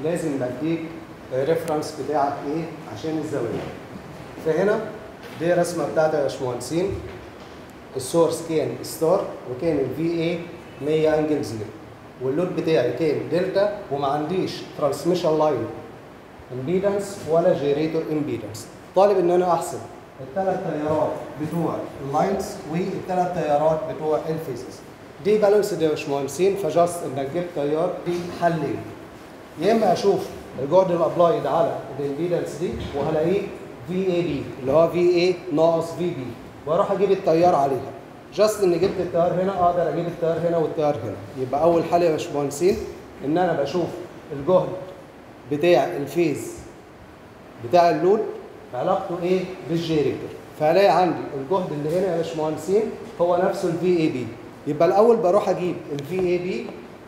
لازم بديك ريفرنس بتاعك ايه عشان الزاويه فهنا دي رسمه بتاعت يا باشمهندسين السورس كان ستار وكان الفي اي 100 انجل زيرو واللود بتاعي كان دلتا وما عنديش ترانسميشن لاين امبيدنس ولا جيريتور امبيدنس طالب ان انا احسب الثلاث تيارات بتوع اللاينز والثلاث تيارات بتوع الفيزز دي بالانس دي يا باشمهندسين فجاست انك جبت تيار دي حلين يا اما اشوف الجهد الابلايد على الامبيدنس دي وهلاقيه في اي بي اللي هو في اي ناقص في بي واروح اجيب التيار عليها جاست ان جبت التيار هنا اقدر اجيب التيار هنا والتيار هنا يبقى اول حاجه يا باشمهندسين ان انا بشوف الجهد بتاع الفيز بتاع اللود علاقته ايه بالجيريتور فهلاقي عندي الجهد اللي هنا يا باشمهندسين هو نفسه الفي اي بي يبقى الاول بروح اجيب الفي اي بي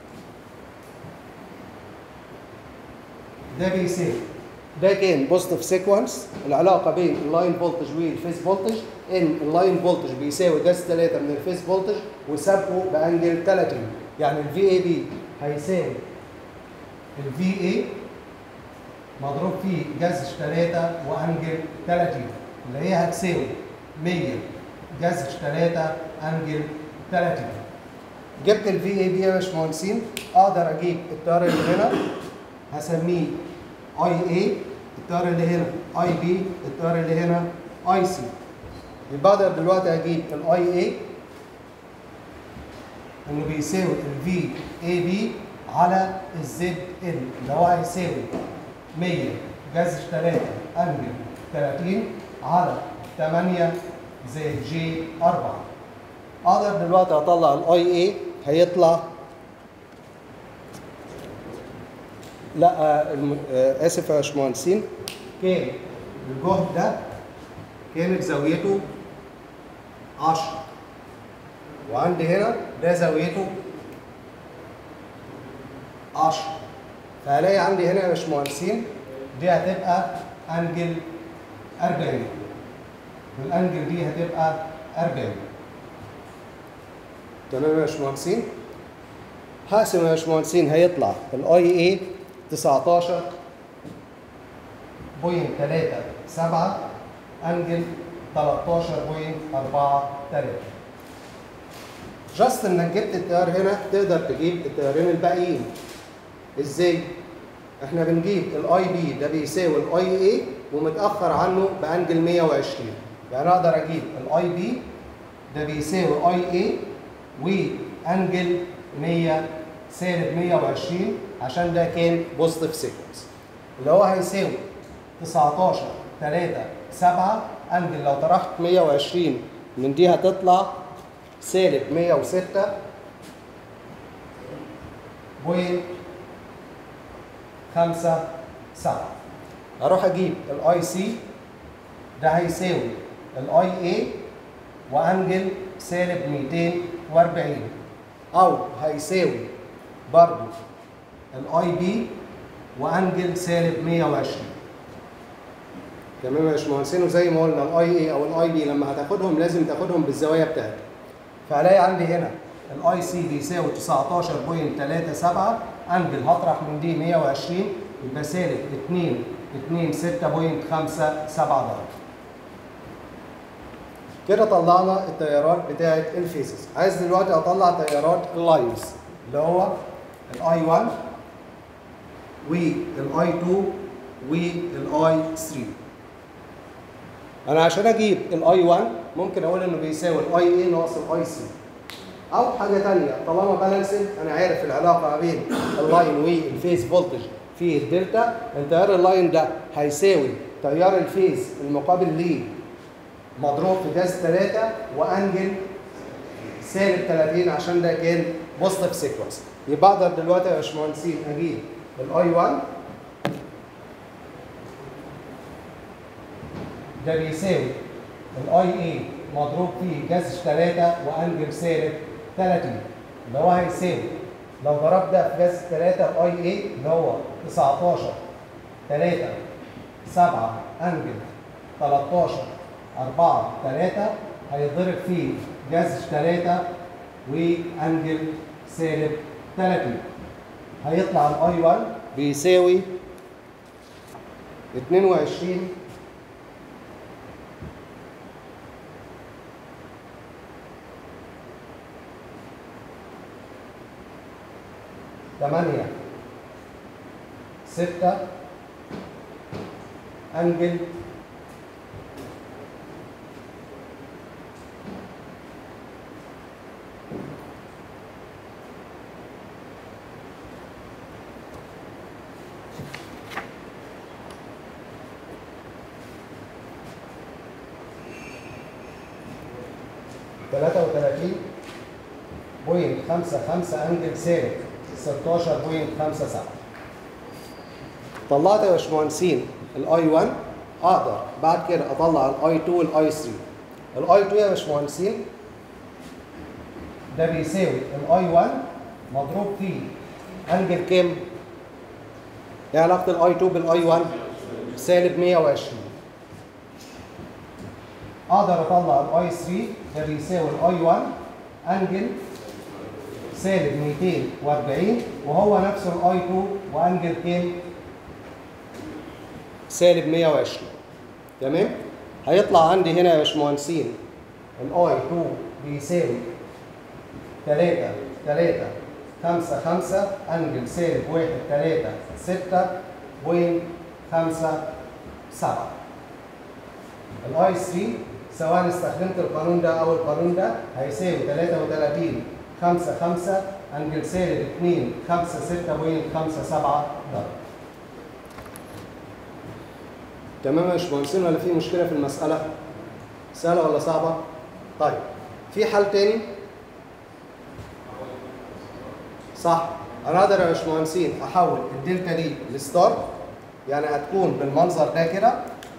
ده بيساوي ده كان بوزيتيف سيكونس العلاقه بين اللاين فولتج والفيز فولتج ان اللاين فولتج بيساوي جذر 3 من الفيز فولتج وسابقه بانجل 30 يعني الفي اي بي هيساوي الفي اي مضروب فيه جذر 3 وانجل 30 اللي هي هتساوي 100 جذر 3 انجل 30 جبت الفي اي بي يا باشمهندسين اقدر اجيب التيار اللي هنا هسميه اي اي التيار اللي هنا اي بي التيار اللي هنا اي سي يبقى اقدر دلوقتي اجيب الاي اي انه بيساوي الفي اي بي على الزد ال اللي هو هيساوي 100 جذر 3 انجل 30 على 8 زائد جي 4 اقدر دلوقتي اطلع الاي اي هيطلع لا آه، الم- آه، اسف يا باشمهندسين كان الجهد ده كانت زاويته 10 وعندي هنا ده زاويته 10 فهلاقي عندي هنا يا باشمهندسين دي هتبقى انجل 40 والانجل دي هتبقى 40 تمام يا باشمهندسين هقسم يا باشمهندسين هيطلع الاي اي 19 بوينت 3 7 انجل 13.4 جاست انك جبت التيار هنا تقدر تجيب التيارين الباقيين ازاي؟ احنا بنجيب الاي بي ده بيساوي الاي اي ومتاخر عنه بانجل 120 يعني اقدر اجيب الاي بي ده بيساوي اي اي وانجل 100 سالب 120 عشان ده كان بوزيتيف سيكونس اللي هو هيساوي 19 3 7 انجل لو طرحت 120 من دي هتطلع سالب 106 بوينت 5 7 اروح اجيب الاي سي ده هيساوي الاي اي وانجل سالب 240 او هيساوي برضو الاي بي وانجل سالب 120 تمام يا باشمهندسين وزي ما قلنا الاي اي او الاي بي لما هتاخدهم لازم تاخدهم بالزوايا بتاعتهم فهلاقي عندي هنا الاي سي بيساوي 19.37 انجل هطرح من دي 120 يبقى سالب 2 2 6.57 درجه كده طلعنا التيارات بتاعه الفيزز عايز دلوقتي اطلع تيارات اللاينز اللي هو الاي 1 والاي 2 والاي 3 انا عشان اجيب الاي 1 ممكن اقول انه بيساوي الاي اي ناقص الاي سي او حاجه ثانيه طالما بالانسنج انا عارف العلاقه ما بين اللاين والفيز فولتج في الدلتا التيار اللاين ده هيساوي تيار الفيز المقابل ليه مضروب في جاز 3 وانجل سالب 30 عشان ده كان بوزيتيف سيكونس يبقى اقدر دلوقتي يا باشمهندسين اجيب الاي 1 ده بيساوي الاي اي مضروب فيه جذر 3 وانجل سالب 30 اللي هو هيساوي لو ضربت ده في جذر 3 الاي اي اللي هو 19 3 7 انجل 13 4 3 هيتضرب فيه جذر 3 وانجل سالب 30 هيطلع الاي 1 بيساوي 22 8 6 انجل ثلاثة وثلاثين بوينت خمسة خمسة أنجل سالب ستاشر بوينت خمسة سبعة طلعت يا باشمهندسين الاي 1 اقدر بعد كده اطلع الاي 2 والاي 3 الاي 2 يا باشمهندسين ده بيساوي الاي 1 مضروب في انجل كام؟ ايه علاقة الاي 2 بالاي 1؟ سالب 120 اقدر اطلع الاي 3 ده بيساوي الاي 1 انجل سالب 240 وهو نفسه الاي 2 وانجل كام؟ سالب 120 تمام؟ هيطلع عندي هنا يا باشمهندسين الاي 2 بيساوي 3 3 5 5 انجل سالب 1 3 6 بوينت 5 7 الاي 3 سواء استخدمت القانون ده او القانون ده هيساوي 33 5 5 انجل سالب 2 5 6 بوينت 5 7 درجه تمام يا باشمهندسين ولا في مشكله في المساله؟ سهله ولا صعبه؟ طيب في حل تاني؟ صح انا اقدر يا باشمهندسين احول الدلتا دي لستار يعني هتكون بالمنظر ده كده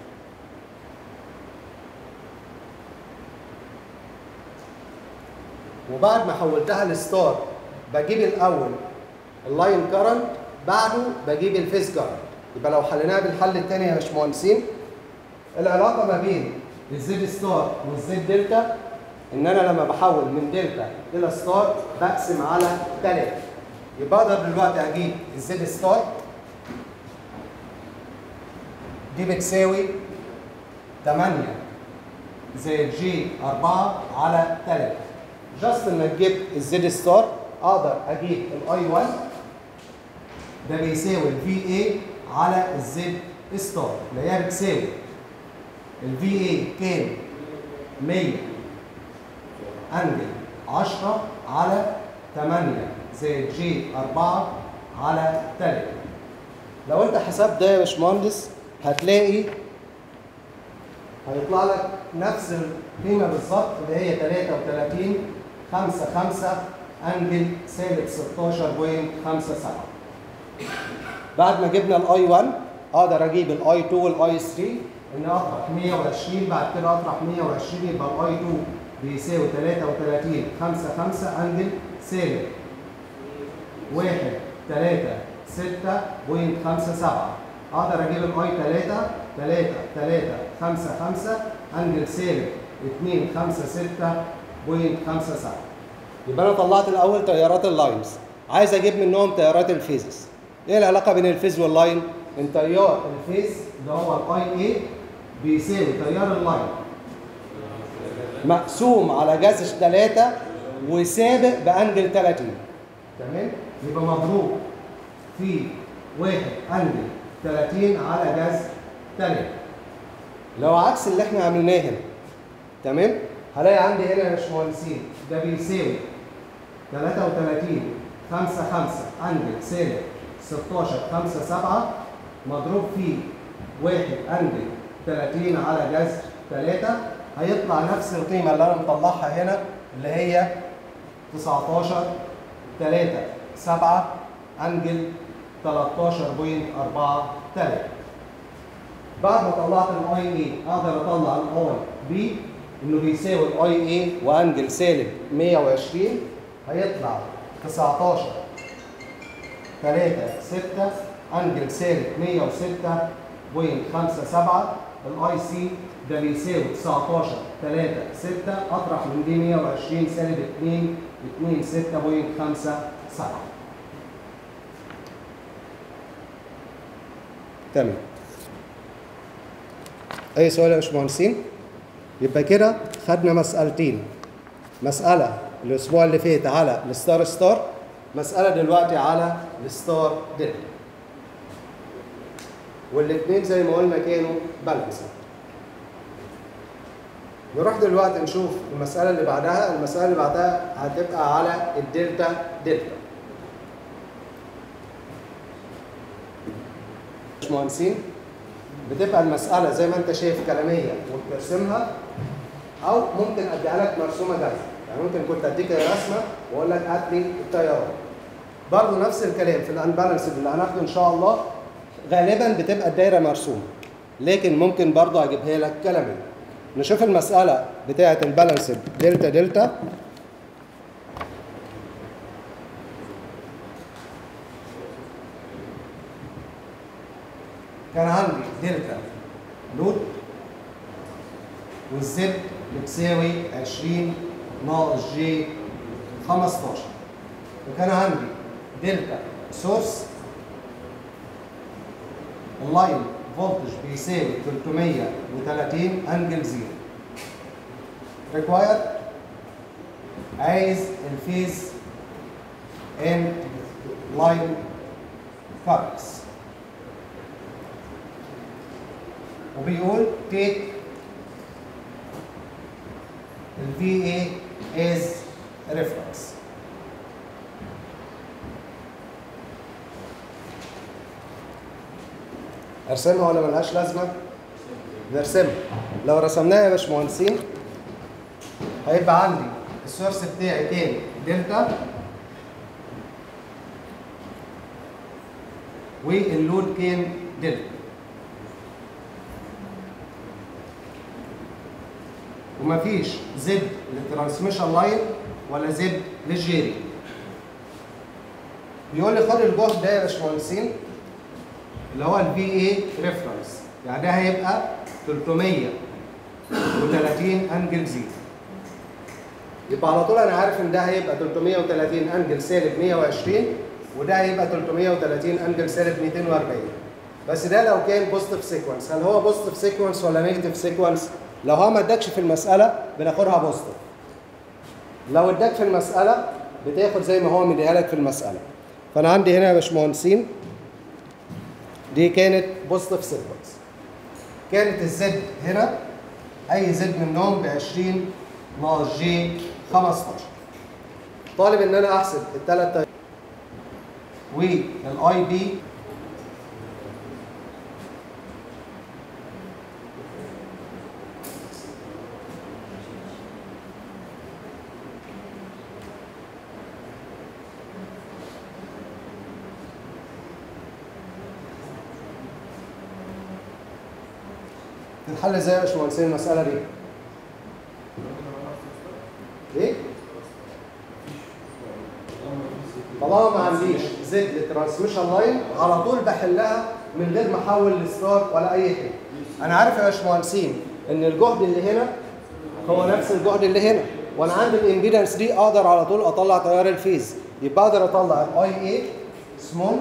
وبعد ما حولتها لستار بجيب الاول اللاين كارنت بعده بجيب الفيز كارنت يبقى لو حليناها بالحل الثاني يا باشمهندسين العلاقه ما بين الزد ستار والزد دلتا ان انا لما بحول من دلتا الى ستار بقسم على 3 يبقى اقدر دلوقتي اجيب الزد ستار دي بتساوي 8 زائد جي 4 على 3 جاست انك جبت الزد ستار اقدر اجيب الاي 1 ده بيساوي الفي اي على الزد ستار اللي هي بتساوي الفي اي كام 100 انجل 10 على 8 زائد جي 4 على 3 لو انت حسبت ده يا باشمهندس هتلاقي هيطلع لك نفس القيمه بالظبط اللي هي 33 5 5 انجل سالب 16.57 بعد ما جبنا الاي 1 اقدر اجيب الاي 2 والاي 3 ان اطرح 120 بعد كده اطرح 120 يبقى الاي 2 بيساوي 33 5 5 انجل سالب 1 3 6.57 اقدر اجيب الاي 3 3 3 5 5 انجل سالب 2 5 6.57 يبقى انا طلعت الاول تيارات اللاينز عايز اجيب منهم تيارات الفيزز ايه العلاقه بين الفيز واللاين ان تيار الفيز اللي هو الاي اي بيساوي تيار اللاين مقسوم على جذر 3 وسابق بانجل 30 تمام يبقى مضروب في 1 انجل 30 على جذر 3 لو عكس اللي احنا عملناه هنا تمام هلاقي عندي هنا يا باشمهندسين ده بيساوي 33 5 5 انجل سالب 16 5 7 مضروب في 1 انجل 30 على جذر 3 هيطلع نفس القيمه اللي انا مطلعها هنا اللي هي 19 3 7 انجل 13.4 3 بعد ما طلعت الاي اي اقدر اطلع الاي بي انه بيساوي الاي اي وانجل سالب 120 هيطلع 19 3 6 انجل سالب 106.57 الاي سي ده بيساوي 19 3 6 اطرح من دي 120 سالب 2 2 6.57 تمام اي سؤال يا باشمهندسين يبقى كده خدنا مسألتين مسألة الأسبوع اللي فات على الستار ستار مسألة دلوقتي على الستار دلتا والاثنين زي ما قلنا كانوا بالانسنج نروح دلوقتي نشوف المسألة اللي بعدها المسألة اللي بعدها هتبقى على الدلتا دلتا باشمهندسين بتبقى المسألة زي ما انت شايف كلامية وبترسمها أو ممكن أديها لك مرسومة جاهزة يعني ممكن كنت أديك الرسمة وأقول لك هات لي التيارات برضه نفس الكلام في الأنبالانس اللي هناخده إن شاء الله غالبا بتبقى الدايرة مرسومة لكن ممكن برضه أجيبها لك كلامية نشوف المسألة بتاعة البالانس دلتا دلتا كان عندي دلتا لود والزد بتساوي 20 ناقص جي 15 وكان عندي دلتا سورس اللاين فولتج بيساوي 330 انجل زيرو ريكوايرد عايز الفيز ان لاين كاركس وبيقول take ال VA as reference ارسمها ولا ملهاش لازمه؟ نرسمها لو رسمناها يا باشمهندسين هيبقى عندي السورس بتاعي كام؟ دلتا واللود كام؟ دلتا ومفيش زد للترانسميشن لاين ولا زد للجيري بيقول لي خد الجهد ده يا باشمهندسين اللي هو الفي اي ريفرنس يعني ده هيبقى 330 انجل زيرو يبقى على طول انا عارف ان ده هيبقى 330 انجل سالب 120 وده هيبقى 330 انجل سالب 240 بس ده لو كان بوزيتيف سيكونس هل هو بوزيتيف سيكونس ولا نيجاتيف سيكونس؟ لو هو ما ادكش في المساله بناخدها بوزيتيف لو اداك في المساله بتاخد زي ما هو مديها لك في المساله فانا عندي هنا يا باشمهندسين دي كانت بوزيتيف سيكونس كانت الزد هنا اي زد منهم ب 20 ناقص جي 15 طالب ان انا احسب الثلاث والاي بي تتحل ازاي يا باشمهندسين المساله دي؟ ايه؟ طالما ما عنديش زد للترانسميشن لاين على طول بحلها من غير ما احول لستار ولا اي حاجه. انا عارف يا باشمهندسين ان الجهد اللي هنا هو نفس الجهد اللي هنا وانا عندي الامبيدنس دي اقدر على طول اطلع تيار الفيز يبقى اقدر اطلع الاي اي سمول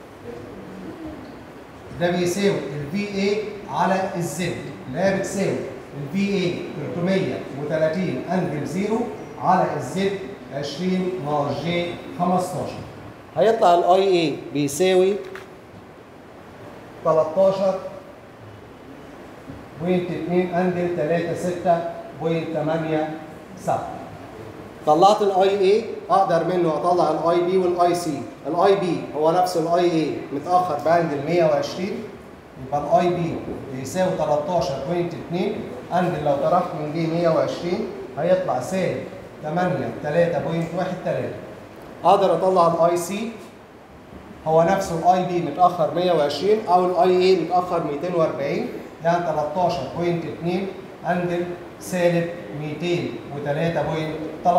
ده بيساوي الفي اي على الزد اللي هي بتساوي الفي اي 330 انجل زيرو على الزد 20 ناقص جي 15 هيطلع الاي اي بيساوي 13 بوينت 2 انجل 36.87 طلعت الاي اي اقدر منه اطلع الاي بي والاي سي الاي بي هو نفس الاي اي متاخر بانجل 120 يبقى الاي بي بيساوي 13.2 انجل لو طرحت من دي 120 هيطلع سالب 8 3.13 اقدر اطلع الاي سي هو نفسه الاي بي متاخر 120 او الاي اي متاخر 240 يعني 13.2 انجل سالب 203.13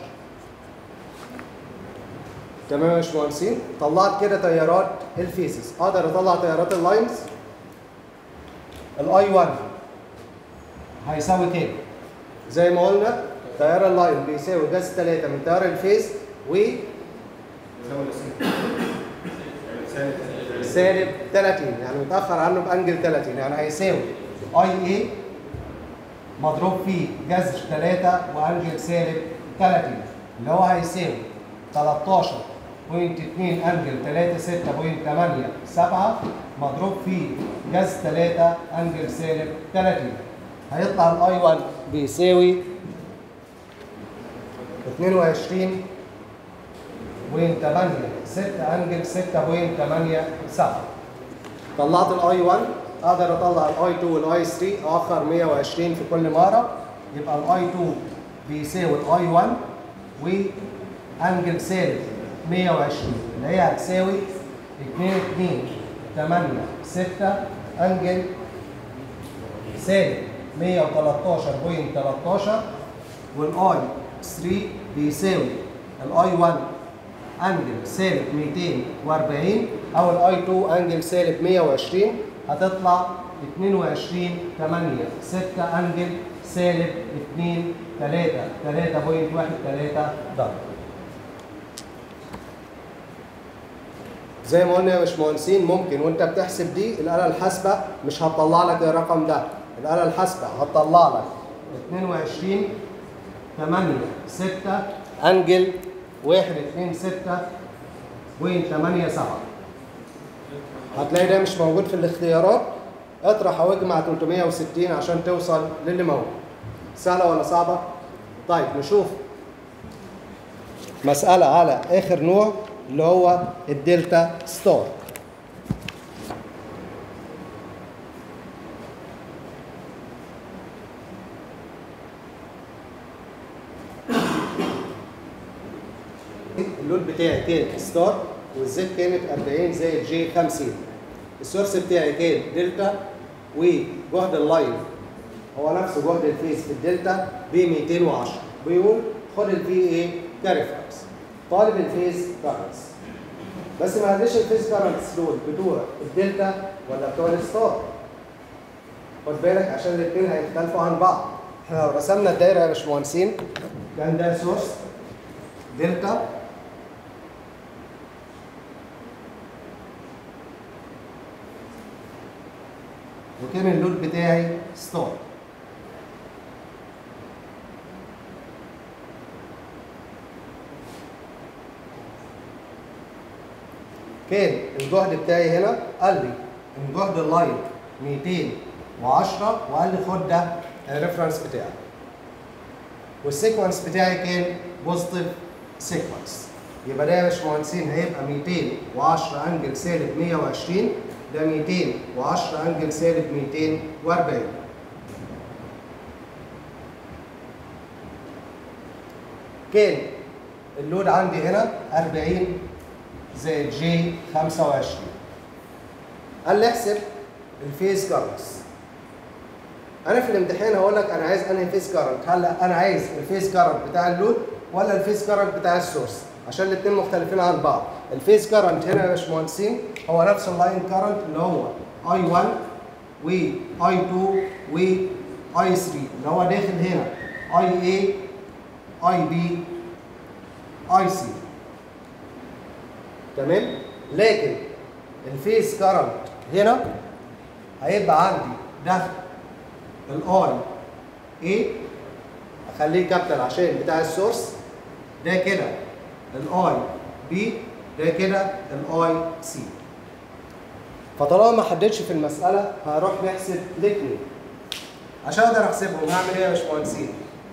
تمام يا باشمهندسين طلعت كده تيارات الفيزز اقدر اطلع تيارات اللاينز الاي 1 هيساوي كام زي ما قلنا تيار اللاين بيساوي جذر 3 من تيار الفيز و سالب 30 يعني متاخر عنه بانجل 30 يعني هيساوي اي اي مضروب في جذر 3 وانجل سالب 30 اللي هو هيساوي 13.2 انجل 36.87 مضروب في جذر 3 انجل سالب 30 هيطلع الاي 1 بيساوي 22 بوينت 8 6 انجل 6.87 طلعت الاي 1 اقدر اطلع الاي 2 والاي 3 اخر 120 في كل مره يبقى الاي 2 بيساوي الاي 1 وانجل سالب 120 اللي هي هتساوي 2 2 8 6 انجل سالب 113.13 والاي 3 بيساوي الاي 1 انجل سالب 240 او الاي 2 انجل سالب 120 هتطلع 22 8 6 انجل سالب 2 3 3.13 درجه زي ما قلنا يا باشمهندسين ممكن وانت بتحسب دي الاله الحاسبه مش هتطلع لك الرقم ده الاله الحاسبه هتطلع لك 22 8 6 انجل 1 2 6 وين 8 7 هتلاقي ده مش موجود في الاختيارات اطرح او اجمع 360 عشان توصل للي موجود سهله ولا صعبه طيب نشوف مساله على اخر نوع اللي هو الدلتا ستار اللود بتاعي كان ستار والزد كانت 40 زائد جي 50 السورس بتاعي كان دلتا وجهد اللاين هو نفسه جهد الفيز في الدلتا ب 210 بيقول خد الفي اي كريفرنس طالب الفيز كارنتس بس ما عنديش الفيز كارنتس دول بتوع الدلتا ولا بتوع الستار خد بالك عشان الاثنين هيختلفوا عن بعض احنا لو رسمنا الدايره يا باشمهندسين كان ده سورس دلتا وكان اللود بتاعي ستار كان الجهد بتاعي هنا قال لي ان جهد اللاين 210 وقال لي خد ده الريفرنس بتاعي والسيكونس بتاعي كان بوزيتيف سيكونس يبقى ده يا باشمهندسين هيبقى 210 انجل سالب 120 ده 210 انجل سالب 240 كان اللود عندي هنا 40 زائد جي 25 قال لي احسب الفيز كارنتس انا في الامتحان هقول لك انا عايز انهي فيز كارنت هل انا عايز الفيز كارنت بتاع اللود ولا الفيز كارنت بتاع السورس عشان الاثنين مختلفين عن بعض الفيز كارنت هنا يا باشمهندسين هو نفس اللاين كارنت اللي هو اي 1 و اي 2 و اي 3 اللي هو داخل هنا اي اي اي بي اي سي تمام لكن الفيز كارنت هنا هيبقى عندي ده الاي اي اخليه كابيتال عشان بتاع السورس ده كده الاي بي ده كده الاي سي فطالما ما حددش في المساله هروح نحسب الاثنين عشان اقدر احسبهم هعمل ايه يا باشمهندسين؟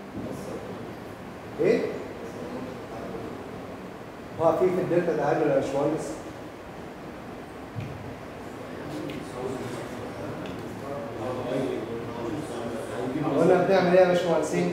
ايه؟ هو في في الدلتا تعامل يا باشمهندس؟ قلنا بنعمل ايه يا باشمهندسين؟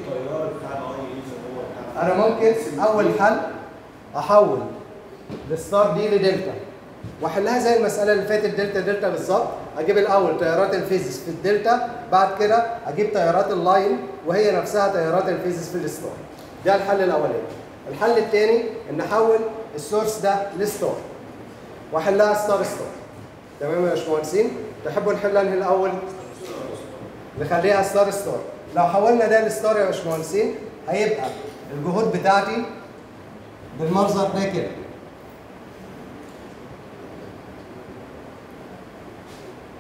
انا ممكن اول حل احول الستار دي لدلتا واحلها زي المساله اللي فاتت دلتا دلتا بالظبط اجيب الاول تيارات الفيزيس في الدلتا بعد كده اجيب تيارات اللاين وهي نفسها تيارات الفيزيس في الستار ده الحل الاولاني الحل الثاني ان احول السورس ده لستار واحلها ستار ستار تمام يا باشمهندسين تحبوا نحل انهي الاول نخليها ستار ستار لو حولنا ده لستار يا باشمهندسين هيبقى الجهود بتاعتي بالمنظر ده كده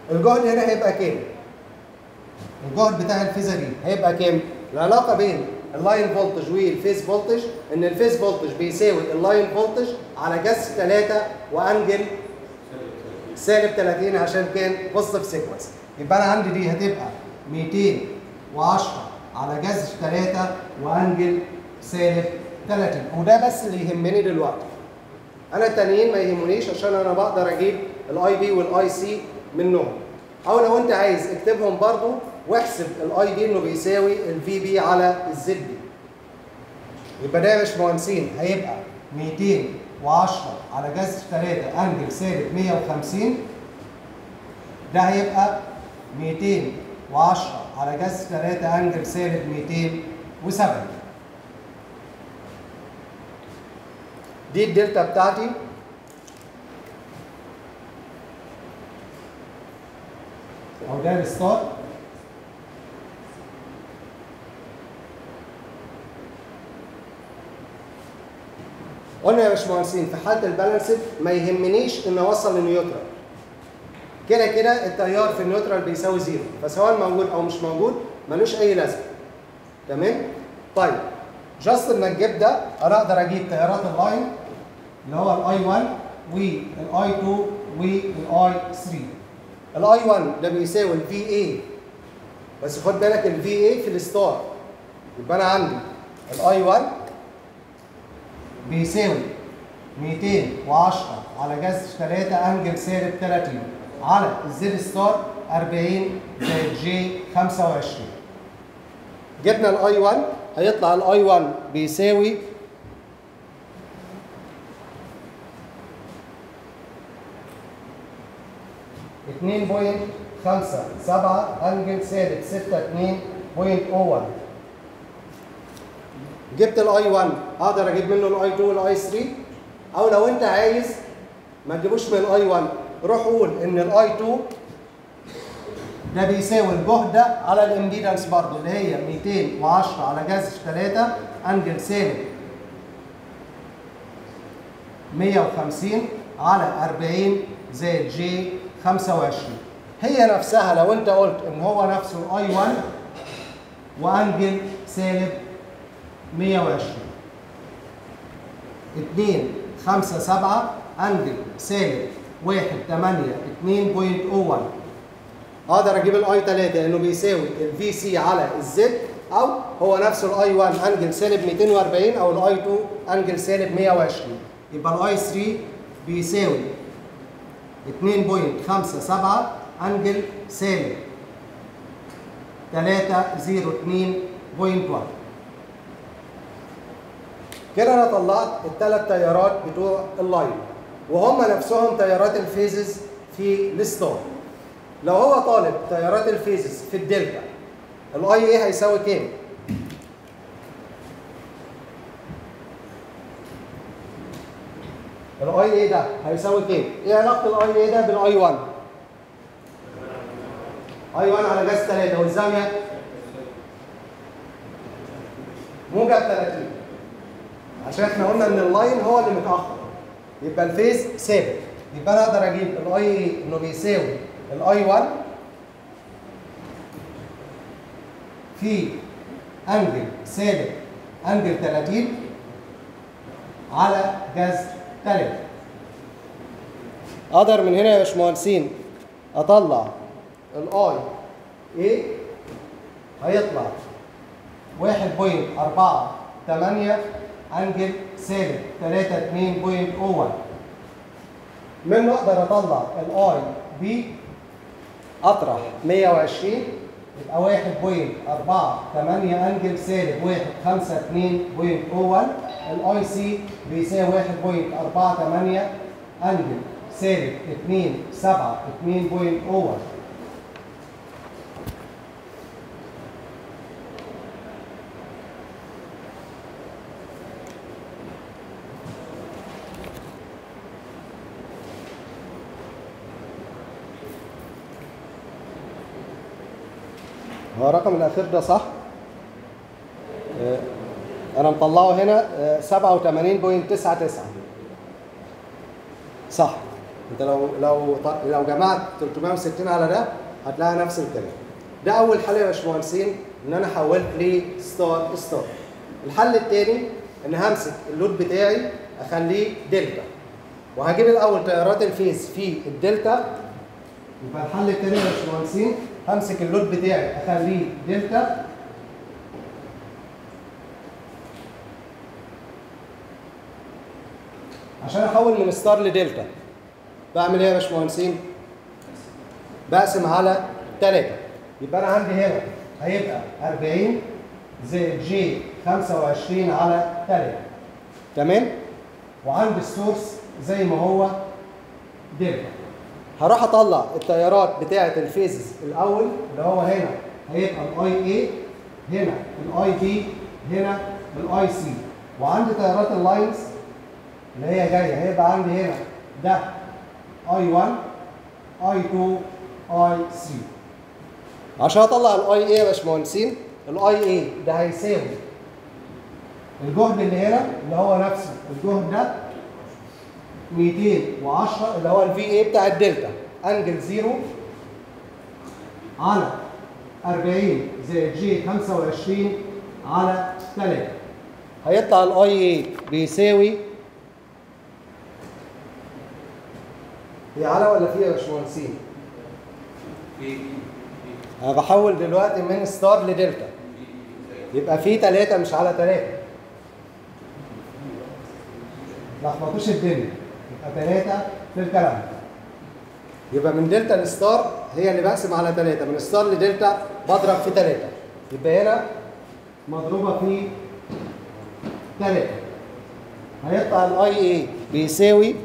الجهد هنا هيبقى كام؟ الجهد بتاع الفيزا دي هيبقى كام؟ العلاقه بين اللاين فولتج والفيز فولتج ان الفيز فولتج بيساوي اللاين فولتج على جذر 3 وانجل سالب 30 عشان كان بوزيتيف سيكونس يبقى انا عندي دي هتبقى 210 على جذر 3 وانجل سالب 30 وده بس اللي يهمني دلوقتي انا التانيين ما يهمونيش عشان انا بقدر اجيب الاي بي والاي سي منهم او لو انت عايز اكتبهم برضو واحسب الاي بي انه بيساوي الفي بي على الزد بي يبقى ده يا باشمهندسين هيبقى 210 على جذر 3 انجل سالب 150 ده هيبقى 210 على جذر 3 انجل سالب 207 دي الدلتا بتاعتي او ده الستار قلنا يا باشمهندسين في حاله البالانسد ما يهمنيش ان اوصل للنيوترال كده كده التيار في النيوترال بيساوي زيرو فسواء موجود او مش موجود ملوش اي لازمه تمام طيب جاست لما تجيب ده انا اقدر اجيب تيارات اللاين اللي هو الاي 1 والاي 2 والاي 3 الاي 1 ده بيساوي الفي اي بس خد بالك الفي اي في الستار يبقى انا عندي الاي 1 بيساوي 210 على جذر 3 انجل سالب 30 على الزد ستار 40 زائد جي 25 جبنا الاي 1 هيطلع الاي 1 بيساوي اتنين بوينت خمسة سبعة أنجل سالب ستة اتنين بوينت أو ون جبت الاي 1 اقدر اجيب منه الاي 2 والاي 3 او لو انت عايز ما تجيبوش من الاي 1 روح قول ان الاي 2 ده بيساوي الجهد ده على الامبيدنس برضه اللي هي 210 على جذر 3 انجل سالب 150 على 40 زائد جي 25 هي نفسها لو انت قلت ان هو نفسه الاي 1 وانجل سالب 120 2 5 7 انجل سالب 1 8 2.01 اقدر اجيب الاي 3 لانه بيساوي الفي سي على الزد او هو نفسه الاي 1 انجل سالب 240 او الاي 2 انجل سالب 120 يبقى الاي 3 بيساوي 2.57 انجل سالب 302.1 كده انا طلعت الثلاث تيارات بتوع اللاين وهم نفسهم تيارات الفيزز في الستار لو هو طالب تيارات الفيزز في الدلتا الاي ايه هيساوي كام؟ الاي ايه ده هيساوي كام؟ ايه علاقه الاي ايه ده بالاي 1؟ اي 1 على جذر 3 والزاويه موجب 30 عشان احنا قلنا ان اللاين هو اللي متاخر يبقى الفيز ثابت يبقى انا اقدر اجيب الاي ايه انه بيساوي الاي 1 في انجل سالب انجل 30 على جذر 3 اقدر من هنا يا باشمهندسين اطلع الاي ايه هيطلع 1.48 انجل سالب 32.01 منه اقدر اطلع الاي بي اطرح 120 يبقى 1.48 انجل سالب 152.01 الاي سي بيساوي 1.48 انجل سالب 272.01 هو الرقم الاخير ده صح آه، انا مطلعه هنا آه، 87.99 صح انت لو لو ط- لو جمعت 360 على ده هتلاقي نفس الكلام ده اول حل يا باشمهندسين ان انا حولت لستار ستار الحل الثاني ان همسك اللود بتاعي اخليه دلتا وهجيب الاول تيارات الفيز في الدلتا يبقى الحل الثاني يا باشمهندسين همسك اللود بتاعي اخليه دلتا عشان احول من ستار لدلتا بعمل ايه يا باشمهندسين؟ بقسم على 3 يبقى انا عندي هنا هيبقى 40 زائد جي 25 على 3 تمام؟ وعندي السورس زي ما هو دلتا هروح اطلع التيارات بتاعه الفيزز الاول اللي هو هنا هيبقى الاي اي هنا الاي بي هنا الاي سي وعندي تيارات اللاينز اللي هي جايه هيبقى عندي هنا ده اي 1 اي 2 اي 3 عشان اطلع الاي اي يا باشمهندسين الاي اي ده هيساوي الجهد اللي هنا اللي هو نفسه الجهد ده 210 اللي هو الفي اي بتاع الدلتا انجل زيرو على 40 زائد جي 25 على 3 هيطلع الاي اي بيساوي هي على ولا في يا باشمهندسين؟ انا بحول دلوقتي من ستار لدلتا يبقى في 3 مش على 3 لخبطوش الدنيا يبقى 3 في الكلام يبقى من دلتا لستار هي اللي بقسم على 3 من ستار لدلتا بضرب في 3 يبقى هنا مضروبه في 3 هيطلع الاي اي بيساوي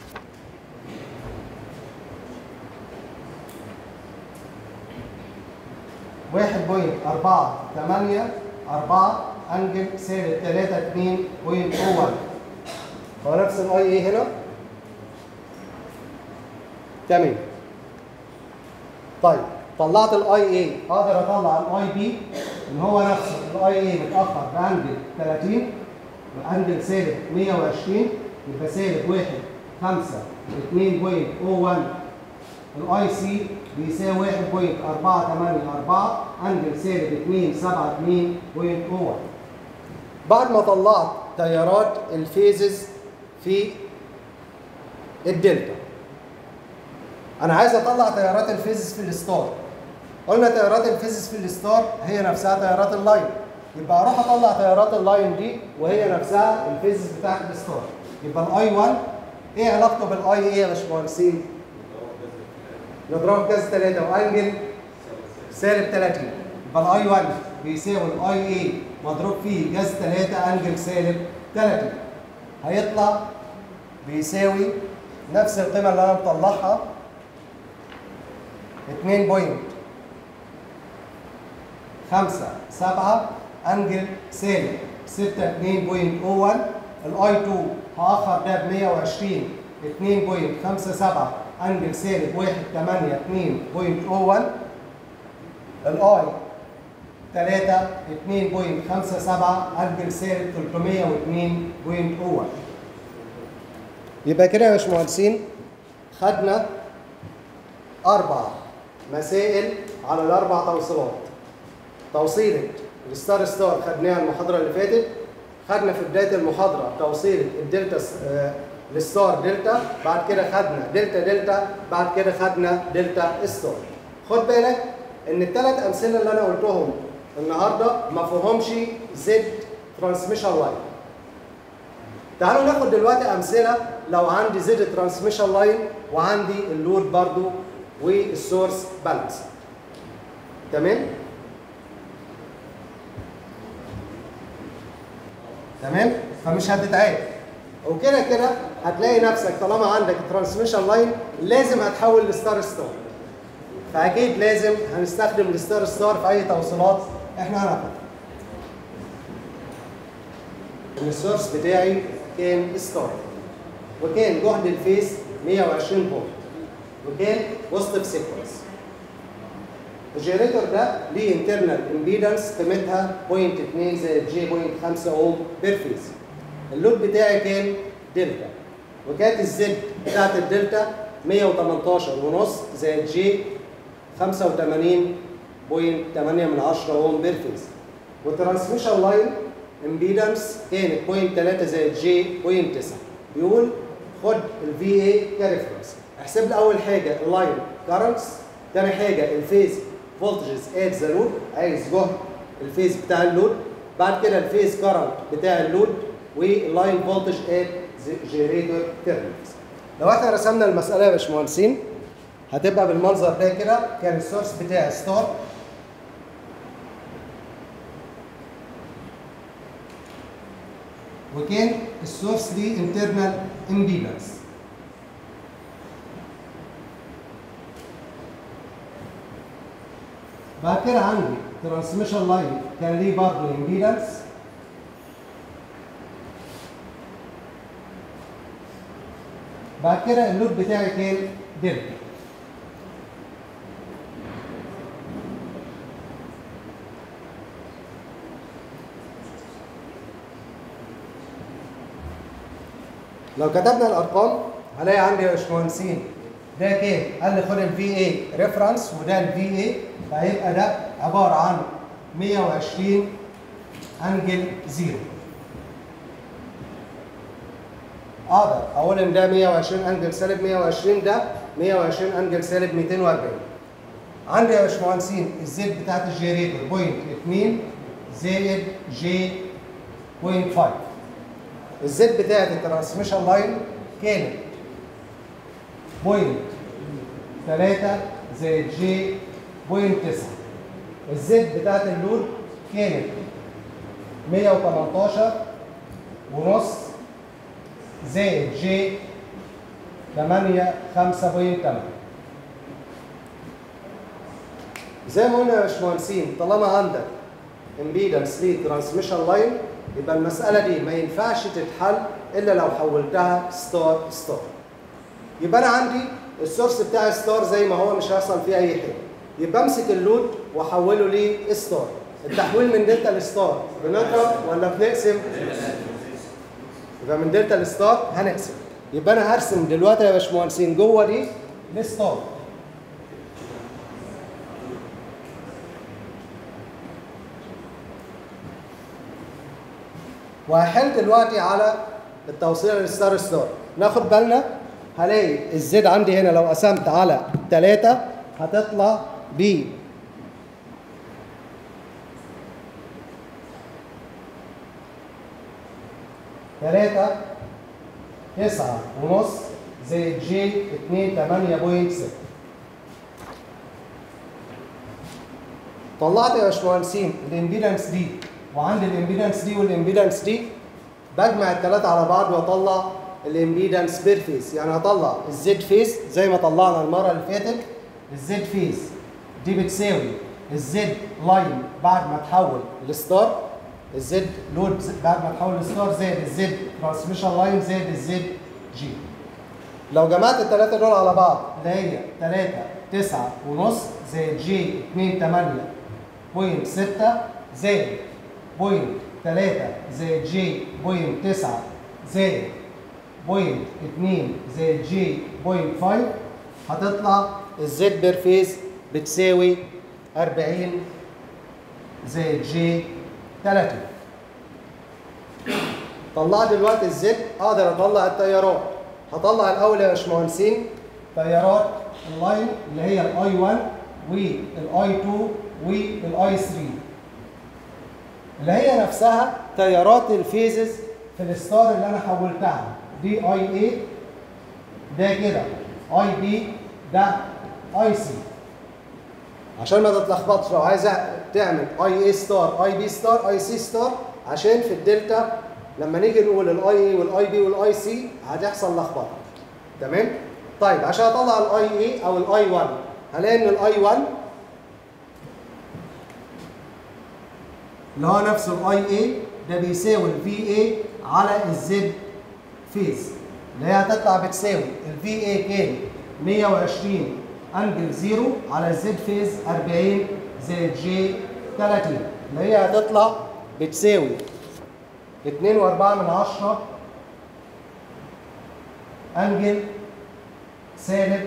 واحد بوينت أربعة تمانية أربعة أنجل سالب تلاتة اتنين بوينت أو ون هو نفس الأي إيه هنا؟ تمام طيب طلعت الاي اي اقدر اطلع الاي بي اللي هو نفسه الاي اي متاخر بانجل 30 وانجل سالب 120 يبقى سالب 1 5 2.01 الاي سي بيساوي 1.484 انجل سالب 272.01 بعد ما طلعت تيارات الفيزز في الدلتا انا عايز اطلع تيارات الفيزز في الستار قلنا تيارات الفيزز في الستار هي نفسها تيارات اللاين يبقى اروح اطلع تيارات اللاين دي وهي نفسها الفيزز بتاعت الستار يبقى الاي 1 ايه علاقته بالاي ايه يا باشمهندسين؟ نضربه في كذا 3 وانجل سالب 30 يبقى الاي 1 بيساوي الاي اي مضروب فيه جذر 3 انجل سالب 30 هيطلع بيساوي نفس القيمه اللي انا مطلعها 2 بوينت 5 7 انجل سالب 6 2.01 الاي 2 هاخر ده ب 120 2.57 انجل سالب 1 8 2.01 الاي 3 2.57 انجل سالب 302.01 يبقى كده يا باشمهندسين خدنا اربع مسائل على الاربع توصيلات توصيله الستار ستار خدناها المحاضره اللي فاتت خدنا في بدايه المحاضره توصيله الدلتا آه الستار دلتا بعد كده خدنا دلتا دلتا بعد كده خدنا دلتا ستار خد بالك ان الثلاث امثله اللي انا قلتهم النهارده ما فيهمش زد ترانسميشن لاين تعالوا ناخد دلوقتي امثله لو عندي زد ترانسميشن لاين وعندي اللود برضو والسورس بالانس تمام تمام فمش هتتعاد وكده كده هتلاقي نفسك طالما عندك ترانسميشن لاين لازم هتحول لستار ستار فاكيد لازم هنستخدم الستار ستار في اي توصيلات احنا هناخدها السورس بتاعي كان ستار وكان جهد الفيس 120 فولت وكان وسط في سيكونس الجنريتور ده ليه انترنال امبيدنس قيمتها 0.2 زائد جي 0.5 اوم بير فيز اللود بتاعي كان دلتا وكانت الزد بتاعت الدلتا 118 ونص زائد جي 85.8 من 10 اوم بير فيز والترانسميشن لاين امبيدنس كانت 0.3 زائد جي 0.9 بيقول خد الفي اي كريفرنس احسب لي اول حاجه اللاين كارنتس تاني حاجه الفيز فولتجز ات ذا لود عايز جهد الفيز بتاع اللود بعد كده الفيز كارنت بتاع اللود واللاين فولتج ات جنريتور تيرمينالز لو احنا رسمنا المساله يا باشمهندسين هتبقى بالمنظر ده كده كان السورس بتاعي ستار وكان السورس دي internal impedance بعد كده عندي ترانسميشن لاين كان ليه برضه امبيدنس بعد كده اللود بتاعي كان دلتا لو كتبنا الارقام هلاقي عندي يا باشمهندسين ده كام؟ قال لي خد الفي اي ريفرنس وده الفي اي فهيبقى ده عباره عن 120 انجل زيرو اقدر اقول ان ده 120 انجل سالب 120 ده 120 انجل سالب 240 عندي يا باشمهندسين الزد بتاعت الجيريتور بوينت 2 زائد جي بوينت 5 الزد بتاعت الترانسميشن لاين كانت بوينت 3 زائد جي بوينت 9 الزد بتاعت اللود كانت 118 ونص زائد جي 8 5.8 زي ما قلنا يا باشمهندسين طالما عندك امبيدنس للترانسميشن لاين يبقى المسألة دي ما ينفعش تتحل إلا لو حولتها ستار ستار. يبقى أنا عندي السورس بتاعي ستار زي ما هو مش هيحصل فيه أي حاجة. يبقى أمسك اللود وأحوله لستار. التحويل من دلتا لستار بنضرب ولا بنقسم؟ يبقى من دلتا لستار هنقسم. يبقى أنا هرسم دلوقتي يا باشمهندسين جوه دي لستار. وهحل دلوقتي على التوصيل للستار ستار ناخد بالنا هلاقي الزد عندي هنا لو قسمت على 3 هتطلع ب تلاتة تسعة ونص زائد جي اتنين تمانية بوينت ستة طلعت يا باشمهندسين الامبيدنس دي وعندي الامبيدنس دي والامبيدنس دي بجمع الثلاثه على بعض واطلع الامبيدنس بير فيس يعني هطلع الزد فيس زي ما طلعنا المره اللي فاتت الزد فيس دي بتساوي الزد لاين بعد ما تحول لستار الزد لود بعد ما تحول لستار زائد الزد ترانسميشن لاين زائد الزد جي لو جمعت الثلاثه دول على بعض اللي هي 3 9 ونص زائد جي 2 8 بوينت 6 زائد بوينت 3 زائد جي بوينت 9 زائد بوينت 2 زائد جي بوينت 5 هتطلع الزد بير فيز بتساوي 40 زائد جي 30 طلعت دلوقتي الزد اقدر اطلع التيارات هطلع الاول يا باشمهندسين تيارات اللاين اللي هي الاي 1 والاي 2 والاي 3 اللي هي نفسها تيارات الفيزز في الستار اللي انا حولتها دي اي اي ده كده اي بي ده اي سي عشان ما تتلخبطش لو عايز تعمل اي اي ستار اي بي ستار اي سي ستار عشان في الدلتا لما نيجي نقول الاي اي والاي بي والاي سي هتحصل لخبطه تمام طيب عشان اطلع الاي اي او الاي 1 هلاقي ان الاي 1 اللي هو نفسه الاي اي ده بيساوي الفي اي على الزد فيز اللي هي هتطلع بتساوي الفي اي كان 120 انجل زيرو على الزد فيز 40 زائد جي 30 اللي هي هتطلع بتساوي 2.4 من 10 انجل سالب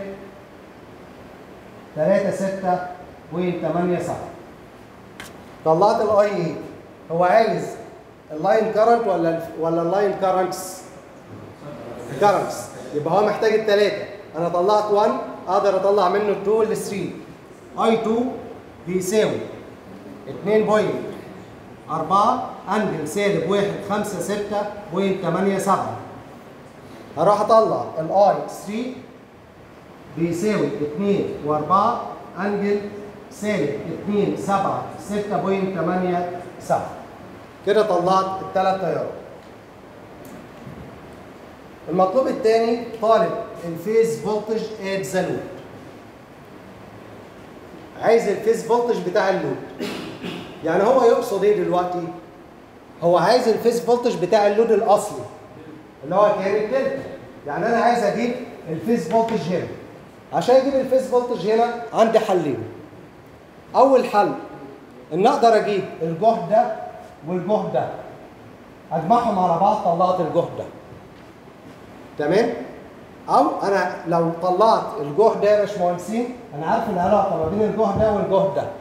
3 6 بوينت 8 7 طلعت الاي ايه هو عايز اللاين كارنت ولا ولا اللاين كارنتس كارنتس يبقى هو محتاج الثلاثه انا طلعت 1 اقدر اطلع منه 2 ل 3 اي 2 بيساوي 2.4 انجل سالب 1 5 6 بوينت 8 7 هروح اطلع الاي 3 بيساوي 2 و4 انجل سالب 2 7 6.8 7 كده طلعت الثلاث تيارات المطلوب الثاني طالب الفيز فولتج ات ذا لود عايز الفيز فولتج بتاع اللود يعني هو يقصد ايه دلوقتي هو عايز الفيز فولتج بتاع اللود الاصلي اللي هو كان الدلتا يعني انا عايز اجيب الفيز فولتج هنا عشان اجيب الفيز فولتج هنا عندي حلين اول حل ان اقدر اجيب الجهد ده والجهد ده اجمعهم على بعض طلعت الجهد ده تمام او انا لو طلعت الجهد ده يا باشمهندسين انا عارف العلاقه ما بين الجهد ده والجهد ده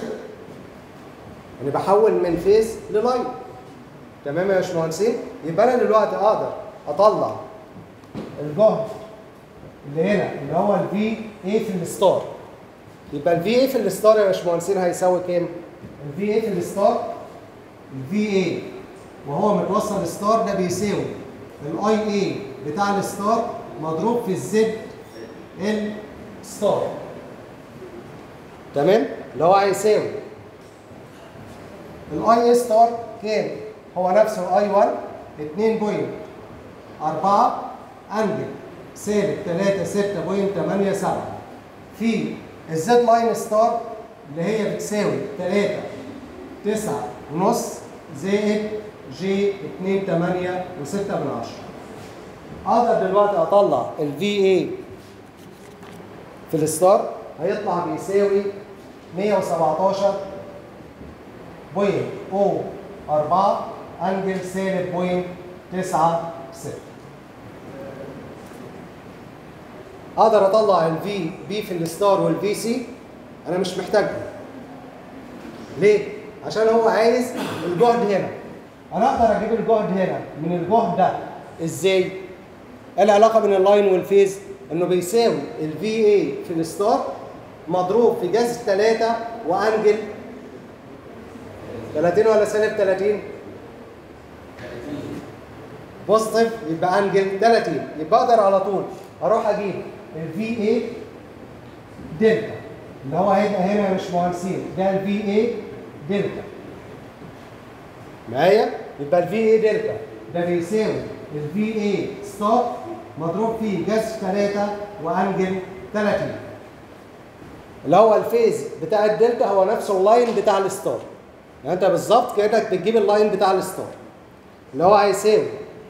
يعني بحول من فيز للاين تمام يا باشمهندسين يبقى انا دلوقتي اقدر اطلع الجهد اللي هنا اللي هو الفي اي في الستار يبقى الفي اي في الستار يا باشمهندسين هيساوي كام؟ الفي اي في الستار الفي اي وهو متوصل ستار ده بيساوي الاي اي بتاع الستار مضروب في الزد ال ستار تمام؟ اللي هو هيساوي الاي اي ستار كام؟ هو نفسه الاي 1 2.4 انجل سالب 3 6.87 في الزد لاين ستار اللي هي بتساوي 3 9 ونص زائد جي 2 8 و6 من 10 اقدر دلوقتي اطلع الفي اي في الستار هيطلع بيساوي 117 بوينت او 4 انجل سالب بوينت 9 6 اقدر اطلع الفي بي في الستار والفي سي انا مش محتاجهم ليه عشان هو عايز الجهد هنا انا اقدر اجيب الجهد هنا من الجهد ده ازاي ايه العلاقه بين اللاين والفيز انه بيساوي الفي اي في الستار مضروب في جذر 3 وانجل 30 ولا سالب 30 بوزيتيف يبقى انجل 30 يبقى اقدر على طول اروح اجيب الفي اي دلتا اللي هو هيبقى هنا مش مهندسين ده الفي اي دلتا معايا يبقى الفي اي دلتا ده بيساوي الفي اي ستار مضروب فيه جذر 3 وانجل 30 اللي هو الفيز بتاع الدلتا هو نفسه اللاين بتاع الستار يعني انت بالظبط كانك بتجيب اللاين بتاع الستار اللي هو هيساوي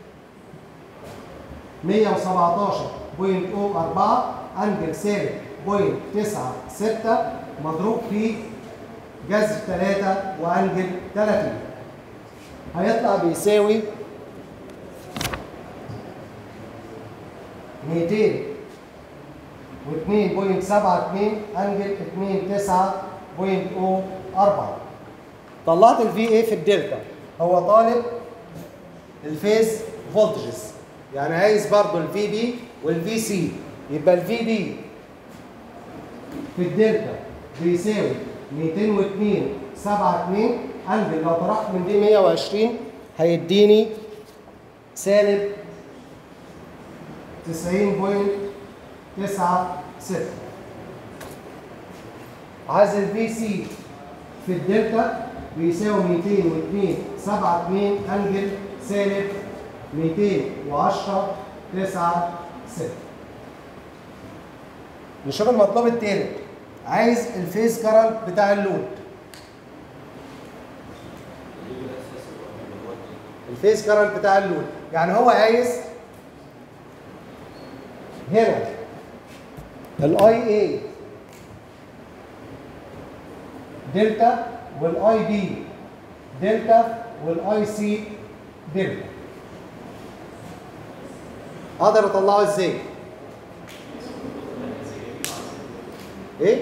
117.04 انجل سالب بوينت 9 6 مضروب في جذر 3 وانجل 30 هيطلع بيساوي 202.72 انجل 29.04 طلعت الفي اي في الدلتا هو طالب الفيز فولتجز يعني عايز برضه الفي بي والفي سي يبقى الفي بي في الدلتا بيساوي 202 72 انجل لو طرحت من دي 120 هيديني سالب 90.96 عايز الفي سي في الدلتا بيساوي 202 72 انجل سالب 210 9 6 نشوف المطلوب التالت عايز الفيز كارنت بتاع اللود الفيز كارنت بتاع اللود يعني هو عايز هنا الاي اي دلتا والاي بي دلتا والاي سي دلتا اقدر اطلعه ازاي ايه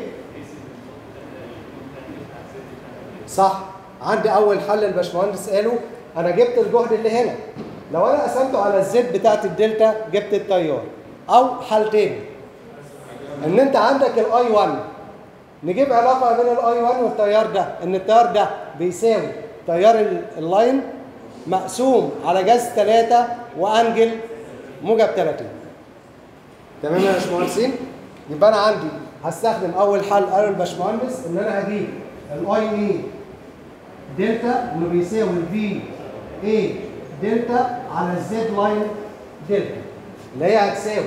صح عندي اول حل الباشمهندس قاله انا جبت الجهد اللي هنا لو انا قسمته على الزد بتاعت الدلتا جبت التيار او حل تاني ان انت عندك الاي 1 نجيب علاقه بين الاي 1 والتيار ده ان التيار ده بيساوي تيار ال- اللاين مقسوم على جذر 3 وانجل موجب 30 تمام يا باشمهندسين يبقى انا عندي هستخدم اول حل قاله الباشمهندس ان انا هجيب الاي اي دلتا انه بيساوي الفي اي دلتا على الزد لاين دلتا اللي هي هتساوي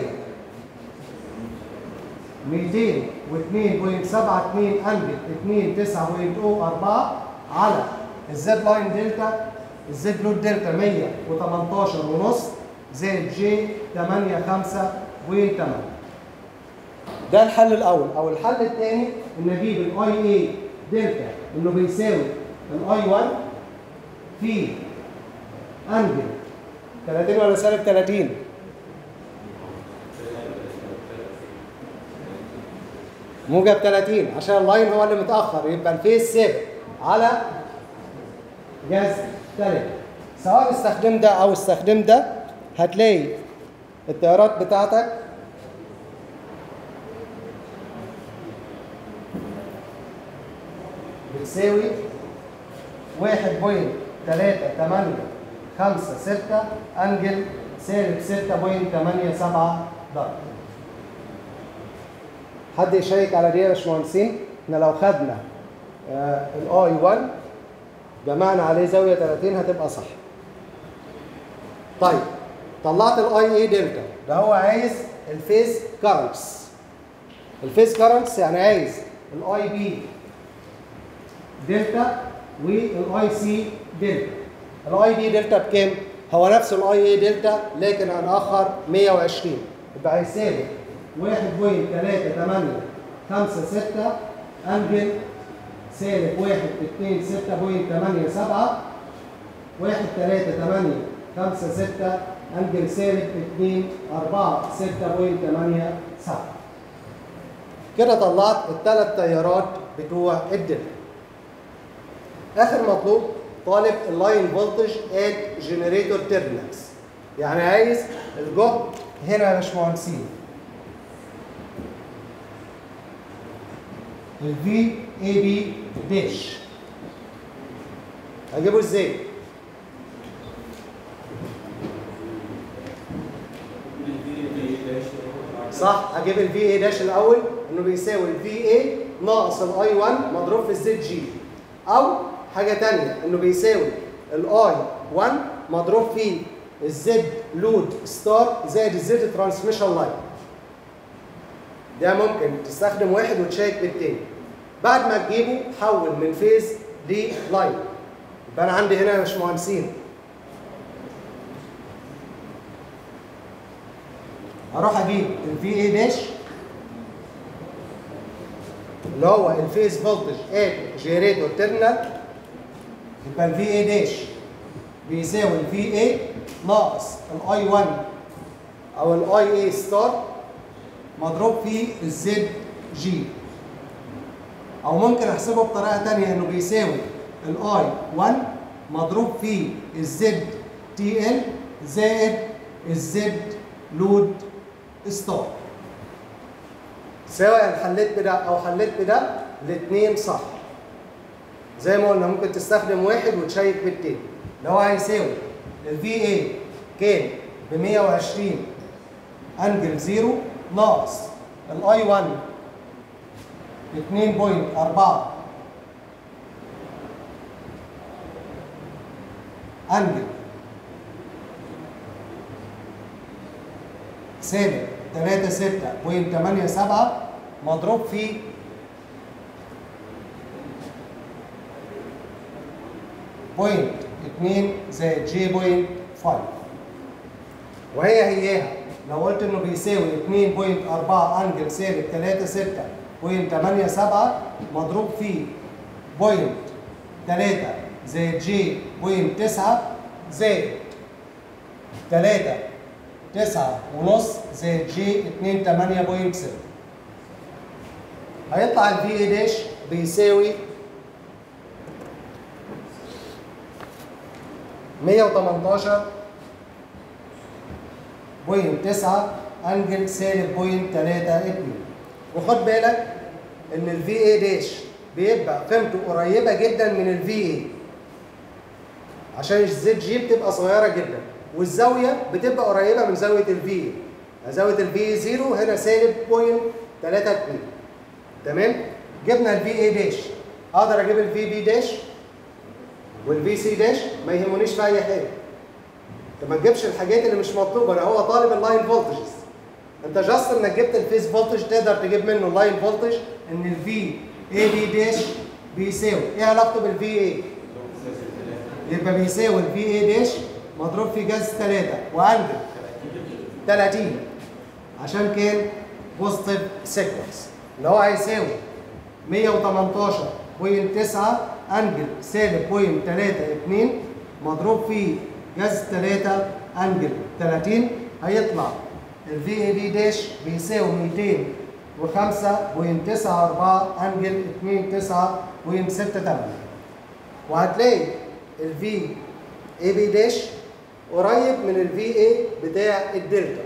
202.72 انجل 29.04 على الزد لاين دلتا الزد لود دلتا 118 ونص زائد جي 85.8 ده الحل الاول او الحل الثاني ان اجيب الاي اي دلتا انه بيساوي الاي 1 في انجل 30 ولا سالب 30 موجب 30 عشان اللاين هو اللي متاخر يبقى الفيس سابق على جذر 3 سواء استخدم ده او استخدم ده هتلاقي التيارات بتاعتك بتساوي 1.3856 انجل سالب 6.87 درجه حد يشيك على دي يا باشمهندسين احنا لو خدنا الاي 1 جمعنا عليه زاويه 30 هتبقى صح طيب طلعت الاي اي دلتا ده هو عايز الفيز كارنتس الفيز كارنتس يعني عايز الاي بي دلتا والاي سي دلتا الاي بي دلتا بكام هو نفس الاي اي دلتا لكن هنأخر 120 يبقى هيساوي 1.3856 انجل سالب 1.26.87 1.3856 انجل سالب 246.87 كده طلعت الثلاث تيارات بتوع الدلتا اخر مطلوب طالب اللاين فولتج ات جنريتور تيرمينالز يعني عايز الجهد هنا يا باشمهندسين الفي اي بي داش هجيبه ازاي؟ صح هجيب الفي اي داش الاول انه بيساوي الفي اي ناقص الاي 1 مضروب في الزد جي او حاجه ثانيه انه بيساوي الاي 1 مضروب في الزد لود ستار زائد الزد ترانسميشن لاين ده ممكن تستخدم واحد وتشيك بالتاني بعد ما تجيبه حول من فيز للاين يبقى انا عندي هنا يا باشمهندسين هروح اجيب الفي اي داش اللي هو الفيز فولتج ات جيريتور تيرمينال يبقى الفي اي داش بيساوي الفي اي ناقص الاي 1 او الاي اي ستار مضروب في الزد جي او ممكن احسبه بطريقه ثانيه انه بيساوي الاي 1 مضروب في الزد تي ال زائد الزد لود ستار سواء حليت بده او حليت بده الاثنين صح زي ما قلنا ممكن تستخدم واحد وتشيك بالتاني لو هيساوي الفي اي كان ب 120 انجل زيرو ناقص الاي 1 2.4 انجل سالب 36.87 مضروب في بوينت 2 زائد جي بوينت 5 وهي هياها لو قلت انه بيساوي 2.4 انجل سالب 36.87 مضروب في بوينت 3 زائد جي بوينت 9 زائد 3 9 ونص زائد جي 2 8.6 هيطلع الفي اي داش بيساوي 118 بوينت 9 انجل سالب بوينت 3 2 وخد بالك ان الفي اي داش بيبقى قيمته قريبه جدا من الفي اي عشان الزد جي بتبقى صغيره جدا والزاويه بتبقى قريبه من زاويه الفي اي زاويه الفي اي 0 هنا سالب بوينت 3 2 تمام جبنا الفي اي داش اقدر اجيب الفي بي داش والفي سي داش ما يهمونيش في اي حاجه انت ما تجيبش الحاجات اللي مش مطلوبه انا هو طالب اللاين فولتجز انت جاست انك جبت الفيز فولتج تقدر تجيب منه اللاين فولتج ان الفي اي بي داش بيساوي ايه علاقته بالفي اي؟ يبقى بيساوي الفي اي داش مضروب في جذر 3 وانجل 30 عشان كان بوزيتيف سيكونس اللي هو هيساوي 118.9 انجل سالب بوينت 3 2 مضروب في جذر 3 انجل 30 هيطلع الفي اي بي داش بيساوي 205.94 انجل 29.68 وهتلاقي الفي اي بي داش قريب من الفي اي بتاع الدلتا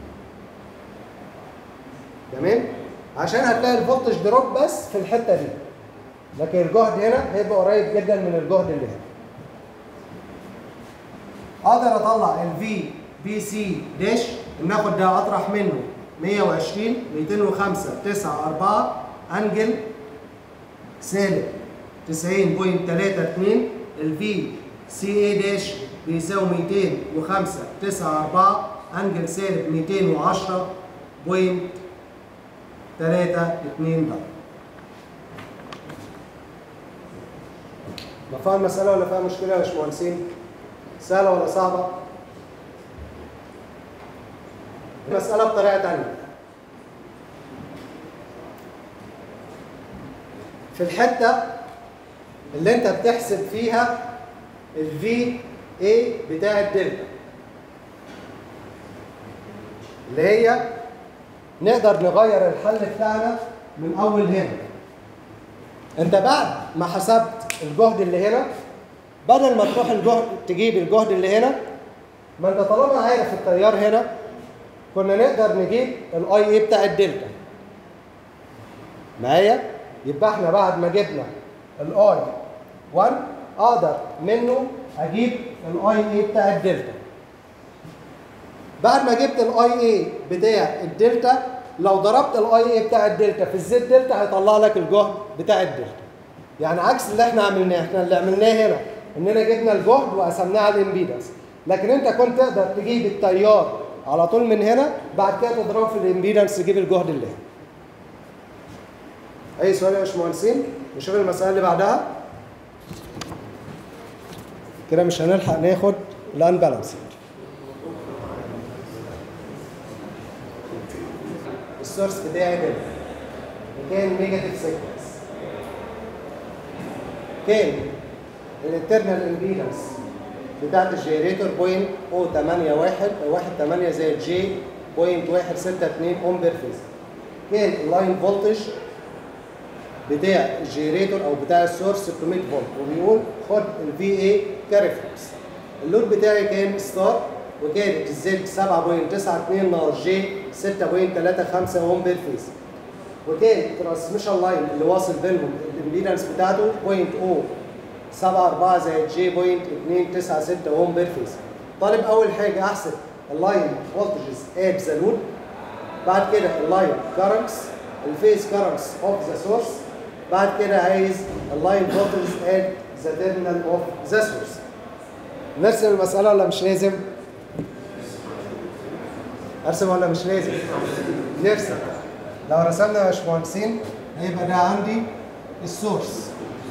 تمام عشان هتلاقي الفولتج دروب بس في الحته دي لكن الجهد هنا هيبقى قريب جدا من الجهد اللي هنا اقدر اطلع الفي بي سي داش ناخد ده اطرح منه 120 205 9 4 انجل سالب 90.32 الفي سي اي داش بيساوي 205 9 4 انجل سالب 210 بوينت 3 2 ده مفهوم المسألة ولا فيها مشكلة يا باشمهندسين؟ سهلة ولا صعبة؟ المسألة بطريقة تانية في الحتة اللي انت بتحسب فيها الفي اي بتاع الدلتا اللي هي نقدر نغير الحل بتاعنا من اول هنا انت بعد ما حسبت الجهد اللي هنا بدل ما تروح الجهد تجيب الجهد اللي هنا ما انت طالما عارف التيار هنا كنا نقدر نجيب الاي اي بتاع الدلتا معايا يبقى احنا بعد ما جبنا الاي 1 اقدر منه اجيب الاي اي بتاع الدلتا بعد ما جبت الاي اي بتاع الدلتا لو ضربت الاي اي بتاع الدلتا في الزد دلتا هيطلع لك الجهد بتاع الدلتا يعني عكس اللي احنا عملناه احنا اللي عملناه هنا اننا جبنا الجهد وقسمناه على الامبيدنس لكن انت كنت تقدر تجيب التيار على طول من هنا بعد كده تضربه في الامبيدنس تجيب الجهد اللي هنا اي سؤال يا باشمهندسين نشوف المساله اللي بعدها كده مش هنلحق ناخد الان بالانسنج السورس بتاعي ده وكان نيجاتيف سيكونس كان الانترنال امبيدنس بتاعت الجنريتور بوينت او 8 1 1 8 زائد جي بوينت 1 6 2 اوم بير فيز كان اللاين فولتج بتاع الجنريتور او بتاع السورس 600 فولت وبيقول خد الفي اي كريفرنس اللود بتاعي كان ستار وكانت الزد 7.92 ناقص جي 6.35 اوم بير فيز وكان الترانسميشن لاين اللي واصل بينهم الامبيدنس بتاعته 0.074 زائد جي بوينت 296 اوم بير فيز طالب اول حاجه احسب اللاين فولتجز ات ذا لود بعد كده اللاين كارنتس الفيز كارنتس اوف ذا سورس بعد كده عايز اللاين فولتجز ات ذا تيرمينال اوف ذا سورس نرسم المساله ولا مش لازم؟ ارسم ولا مش لازم؟ نرسم لو رسمنا يا باشمهندسين هيبقى ده عندي السورس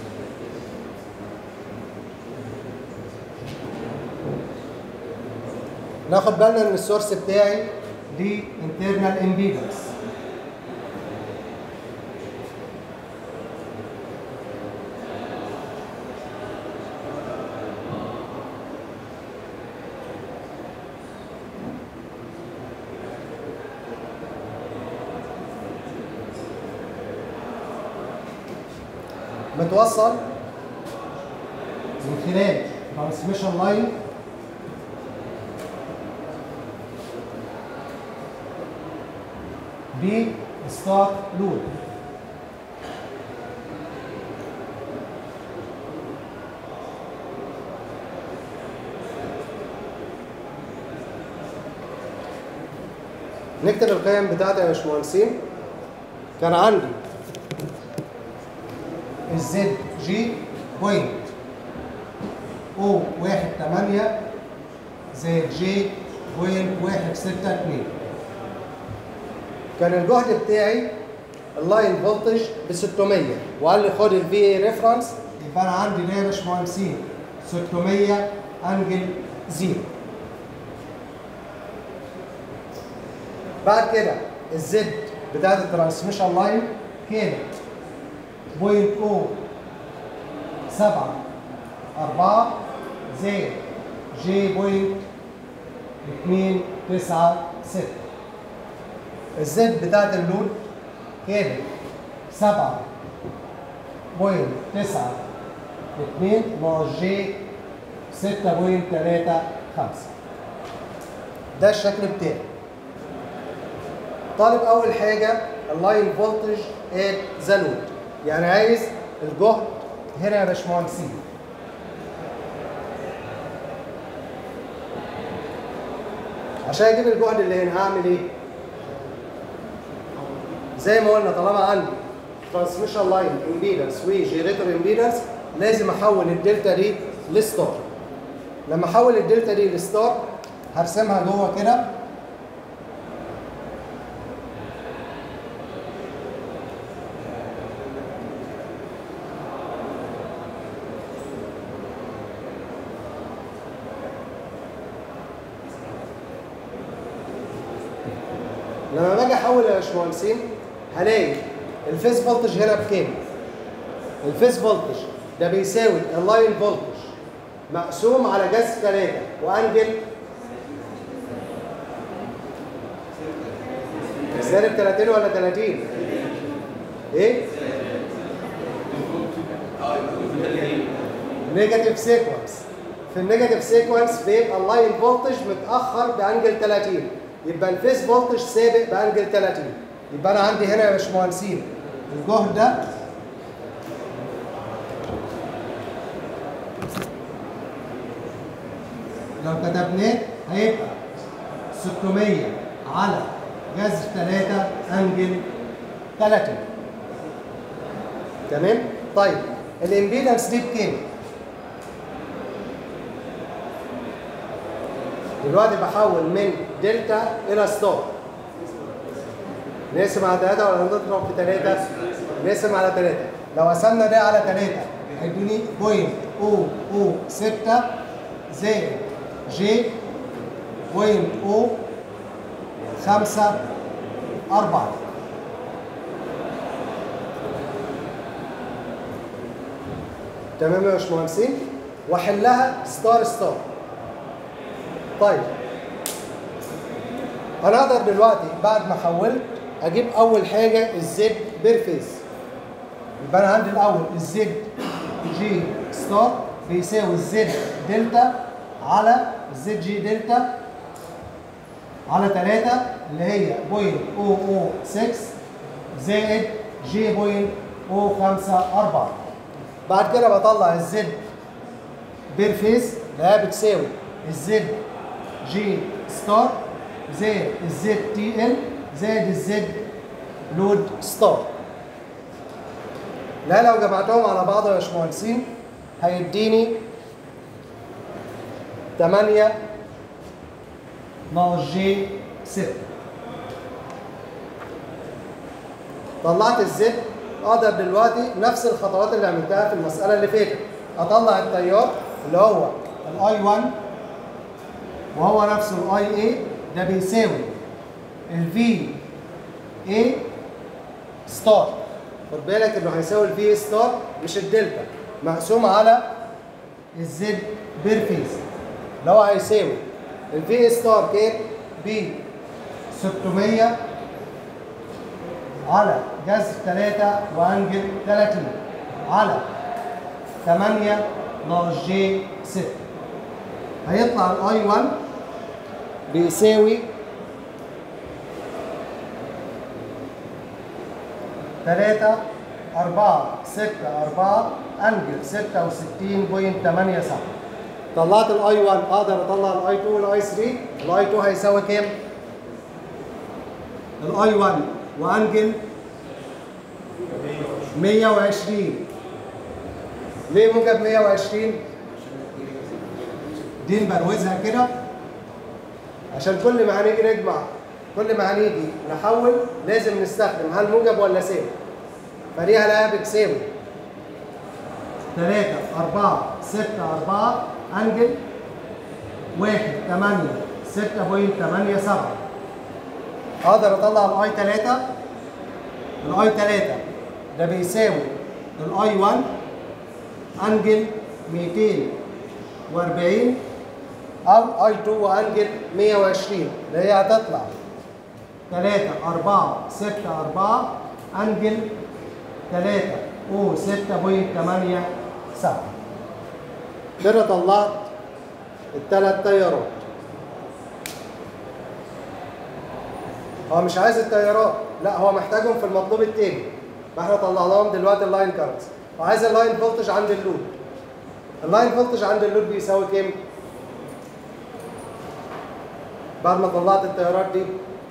ناخد بالنا ان السورس بتاعي دي internal impedance متوصل من خلال ترانسميشن لاين بستارت لود نكتب القيم بتاعتي يا باشمهندسين كان عندي الزد جي بوينت او واحد تمانية زائد جي بوينت واحد ستة اتنين كان الجهد بتاعي اللاين فولتج ب 600 وقال لي خد الفي اي ريفرنس يبقى انا عندي ده يا باشمهندسين 600 انجل زيرو بعد كده الزد بتاعت الترانسميشن لاين كانت بوينت او سبعة أربعة زائد جي بوينت اتنين تسعة ستة الزد بتاعت اللود كانت سبعة بوينت تسعة اتنين ناقص جي ستة بوينت تلاتة خمسة ده الشكل بتاعي طالب اول حاجه اللاين فولتج ات ذا لود يعني عايز الجهد هنا يا باشمهندسين عشان اجيب الجهد اللي هنا هعمل ايه؟ زي ما قلنا طالما عندي ترانسميشن لاين امبيدنس وجيريتور امبيدنس لازم احول الدلتا دي لستار لما احول الدلتا دي لستار هرسمها جوه كده لما باجي احول يا باشمهندسين هلاقي الفيس فولتج هنا بكام؟ الفيس فولتج ده بيساوي اللاين فولتج مقسوم على جذر 3 وانجل سالب 30 ولا 30 ايه نيجاتيف سيكونس في النيجاتيف سيكونس بيبقى اللاين فولتج متاخر بانجل 30 يبقى الفيس فولتج سابق بانجل 30 يبقى انا عندي هنا يا باشمهندسين الجهد ده لو كتبناه هيبقى 600 على جذر 3 انجل 30 تمام طيب الامبيدنس دي بكام دلوقتي بحول من دلتا الى ستار نقسم على 3 ولا نضرب في 3 نقسم على 3 لو قسمنا ده على 3 هيدوني بوينت او او 6 زائد جي بوينت او 5 4 تمام يا باشمهندسين واحلها ستار ستار طيب انا اقدر دلوقتي بعد ما حولت اجيب اول حاجه الزد بيرفيز يبقى انا عندي الاول الزد جي ستار بيساوي الزد دلتا على الزد جي دلتا على 3 اللي هي بوينت او او 6 زائد جي بوينت او 5 4 بعد كده بطلع الزد بيرفيز اللي هي بتساوي الزد جي ستار زائد الزد تي ال زائد الزد لود ستار لا لو جمعتهم على بعض يا باشمهندسين هيديني 8 ناقص جي 6 طلعت الزد اقدر دلوقتي نفس الخطوات اللي عملتها في المساله اللي فاتت اطلع التيار اللي هو الاي 1 وهو نفسه الاي اي ده بيساوي الفي اي ستار خد بالك انه هيساوي الفي ستار مش الدلتا مقسوم على الزد بير فيز اللي هو هيساوي الفي ستار كام ب 600 على جذر 3 وانجل 30 على 8 ناقص جي 6 هيطلع الاي 1 بيساوي 3 4 6 4 انجل 66.87 طلعت الاي 1 اقدر اطلع الاي 2 والاي 3 الاي 2 هيساوي كام؟ الاي 1 وانجل 120 ليه موجب 120 دي نبروزها كده عشان كل ما هنيجي نجمع كل ما هنيجي نحول لازم نستخدم هل موجب ولا سالب فدي هلاقيها بتساوي 3 4 6 4 انجل 1 8 6.87 اقدر اطلع الاي 3 الاي 3 ده بيساوي الاي 1 انجل 240 او اي 2 وانجل 120 اللي هي هتطلع 3 4 6 4 انجل 3 او 6.87 كده طلعت الثلاث تيارات هو مش عايز التيارات لا هو محتاجهم في المطلوب التاني فاحنا طلعناهم دلوقتي اللاين كارنتس وعايز اللاين فولتج عند اللود اللاين فولتج عند اللود بيساوي كام؟ بعد ما طلعت التيارات دي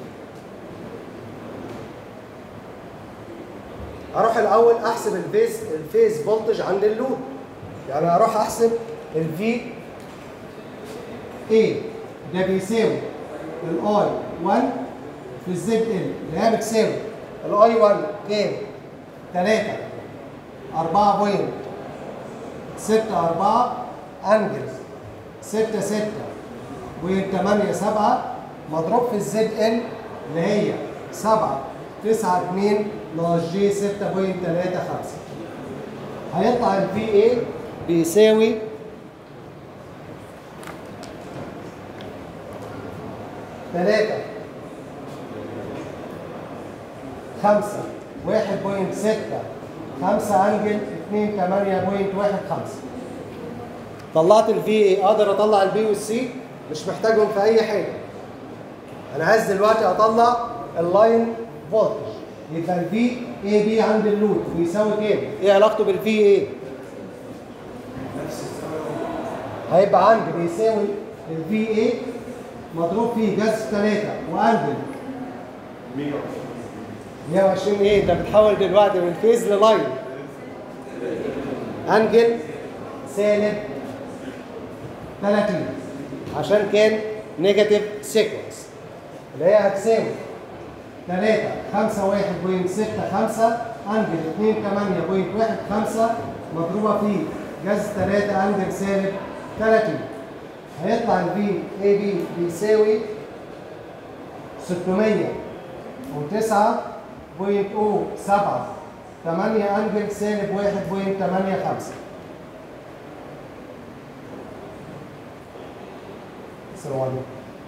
اروح الاول احسب الفيز الفيز فولتج عند اللود يعني اروح احسب الفي اي ده بيساوي الاي 1 في الزد ال اللي هي بتساوي الاي 1 كام 3 4 بوينت 6 4 انجل 6 6 بوينت 8 7 مضروب في الزد ال اللي هي 7 9 2 ناقص جي 6.35 هيطلع الفي اي بيساوي ثلاثة خمسة واحد بوينت ستة خمسة أنجل اتنين تمانية بوينت واحد خمسة طلعت الفي اي أقدر أطلع البي والسي مش محتاجهم في أي حاجة أنا عايز دلوقتي أطلع اللاين فولتج يبقى الفي اي بي عند اللود بيساوي كام؟ ايه علاقته بالفي اي؟ هيبقى عندي بيساوي الفي اي مضروب فيه جذر 3 وانجل 120 ايه؟ انت بتحول دلوقتي من فيز للاين انجل سالب 30 عشان كان نيجاتيف سيكونس اللي هي هتساوي 3 5 1 بوينت 6 5 انجل 2 8 بوينت 1 5 مضروبه في جذر 3 انجل سالب 30 هيطلع الفي اي بي بيساوي 609 بوينت او 7 8 انجل سالب 1.85 السلام عليكم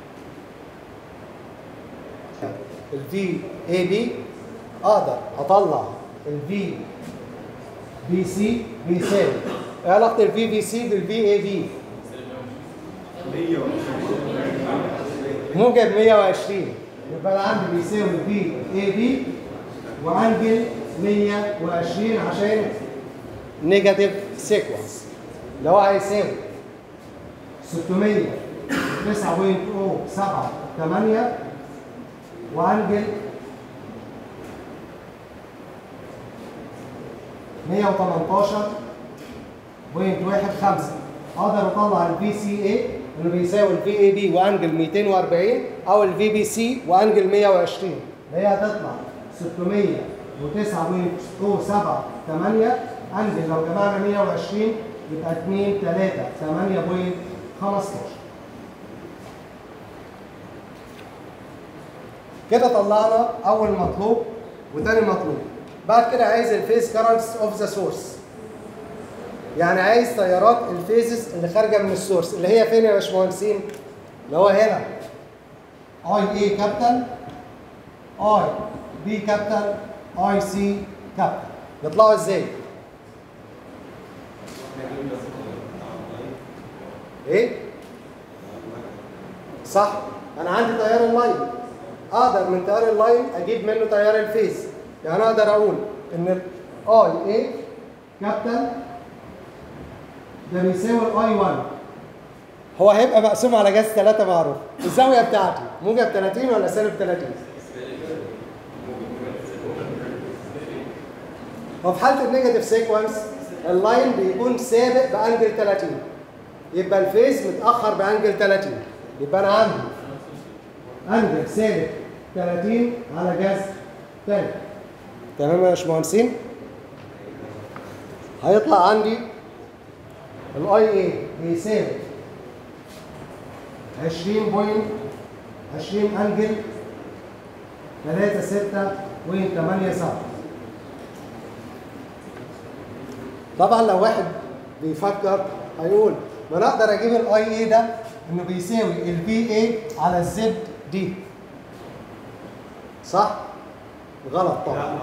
الفي اي بي اقدر اطلع الفي بي سي بيساوي ايه علاقه الفي بي سي بالفي اي بي موجب 120 يبقى انا عندي بيساوي في اي بي وانجل 120 عشان نيجاتيف سيكونس اللي هو هيساوي 600 9.078 وانجل 118.15 اقدر اطلع الفي سي اي اللي بيساوي الفي اي بي وانجل 240 او الفي بي سي وانجل 120 اللي هي هتطلع 609.078 انجل لو جمعنا 120 يبقى 2 3 8.15 كده طلعنا اول مطلوب وتاني مطلوب بعد كده عايز الفيز كارنتس اوف ذا سورس يعني عايز تيارات الفيزز اللي خارجه من السورس اللي هي فين يا باشمهندسين؟ اللي هو هنا اي اي كابيتال اي بي كابيتال اي سي كابيتال يطلعوا ازاي؟ ايه صح انا عندي تيار اللاين اقدر من تيار اللاين اجيب منه تيار الفيز يعني اقدر اقول ان الاي اي كابيتال ده بيساوي الاي 1 هو هيبقى مقسوم على جذر 3 معروف الزاويه بتاعتي موجب 30 ولا سالب 30 وفي حاله النيجاتيف سيكونس اللاين بيكون سابق بانجل 30 يبقى الفيز متاخر بانجل 30 يبقى انا عندي انجل سالب 30 على جذر تاني تمام يا باشمهندسين هيطلع عندي الاي اي بيساوي 20 بوينت 20 انجل 3 6 بوينت 8 7 طبعا لو واحد بيفكر هيقول ما انا اقدر اجيب الاي اي ده انه بيساوي البي اي على الزد دي صح؟ غلط طبعا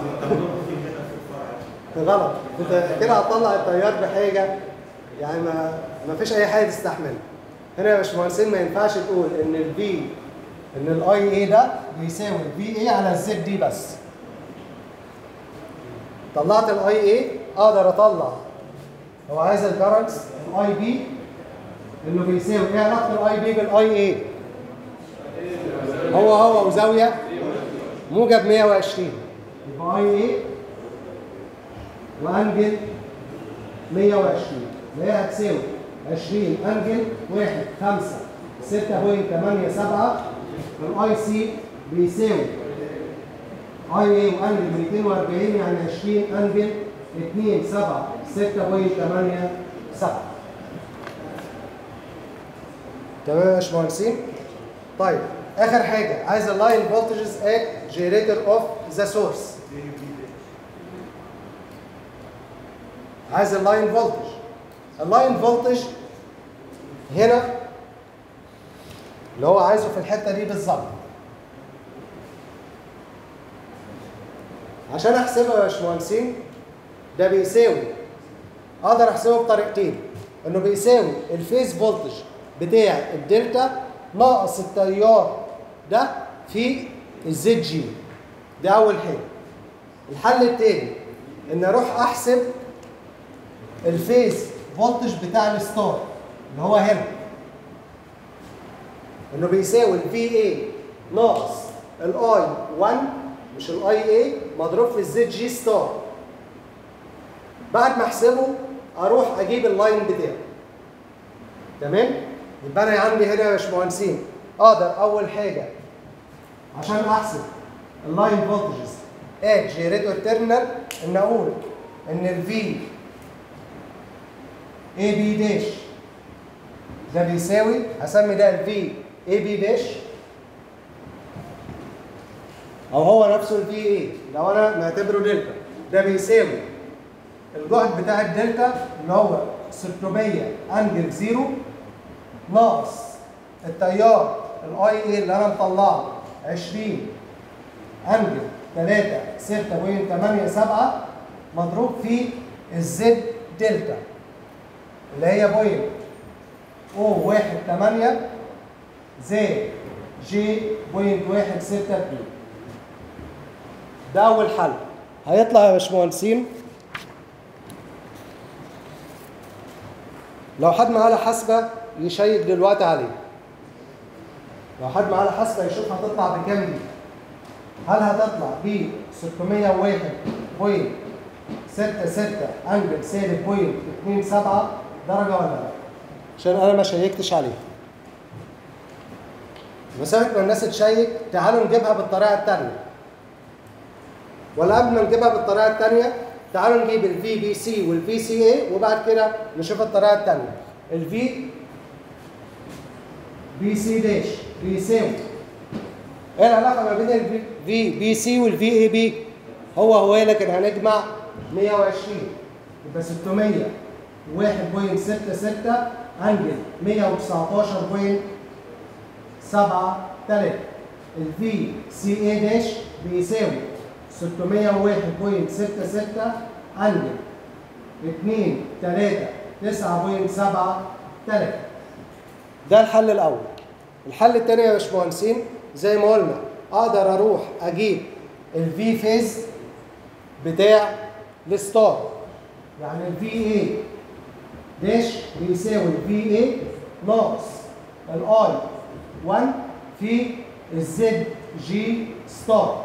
غلط انت كده هتطلع التيار بحاجه يعني ما ما فيش اي حاجه تستحملها هنا يا باشمهندسين ما ينفعش تقول ان البي ان الاي اي ده بيساوي البي اي على الزد دي بس طلعت الاي اي اقدر اطلع هو عايز الكرنتس الاي بي انه بيساوي ايه علاقه الاي بي بالاي اي هو هو وزاويه موجب 120 يبقى اي اي وانجل 120 اللي هي هتساوي 20 انجل 1 5 6.87 الاي سي بيساوي اي اي وانجل 240 يعني 20 انجل 2 7 6.87 تمام يا باشمهندسين؟ طيب اخر حاجه عايز اللاين فولتجز ات جنريتور اوف ذا سورس عايز اللاين فولتج اللاين فولتج هنا اللي هو عايزه في الحته دي بالظبط عشان احسبها يا باشمهندسين ده بيساوي اقدر احسبه بطريقتين انه بيساوي الفيز فولتج بتاع الدلتا ناقص التيار ده في الزد جي ده اول حاجه الحل التاني ان اروح احسب الفيز فولتج بتاع الستار اللي هو هنا انه بيساوي الفي اي ناقص الاي 1 مش الاي اي مضروب في الزد جي ستار بعد ما احسبه اروح اجيب اللاين بتاعه تمام يبقى انا عندي هنا يا باشمهندسين اقدر اول حاجه عشان احسب اللاين فولتجز ات جيريتور تيرمينال ان اقول ان الفي اي بي داش ده بيساوي هسمي ده الفي اي بي داش او هو نفسه الفي اي لو انا معتبره دلتا ده بيساوي الجهد بتاع الدلتا اللي هو 600 انجل زيرو ناقص التيار الاي اي اللي انا مطلعه 20 انجل 3 6.87 مضروب في الزد دلتا اللي هي بوينت او واحد تمانية زائد جي بوينت واحد ستة اتنين ده أول حل هيطلع يا باشمهندسين لو حد معاه حاسبة يشيك دلوقتي عليه لو حد معاه حاسبة يشوف هتطلع بكام دي هل هتطلع ب 601.66 انجل سالب بوينت 27 درجة ولا لا؟ عشان أنا ما شيكتش عليه. مسافة ما الناس تشيك تعالوا نجيبها بالطريقة التانية. ولا قبل ما نجيبها بالطريقة التانية تعالوا نجيب الفي بي سي والفي سي اي وبعد كده نشوف الطريقة التانية. الفي بي سي داش بيساوي ايه العلاقة ما بين الفي بي سي والفي اي بي؟ هو هو لكن هنجمع 120 يبقى 600 1.66 انجل 119.73 الفي سي اي داش بيساوي 601.66 انجل 2 3 9.73 ده الحل الاول الحل الثاني يا باشمهندسين زي ما قلنا اقدر اروح اجيب الفي فيز بتاع الستار يعني الفي اي داش بيساوي الفي اي ناقص الاي 1 في الزد جي ستار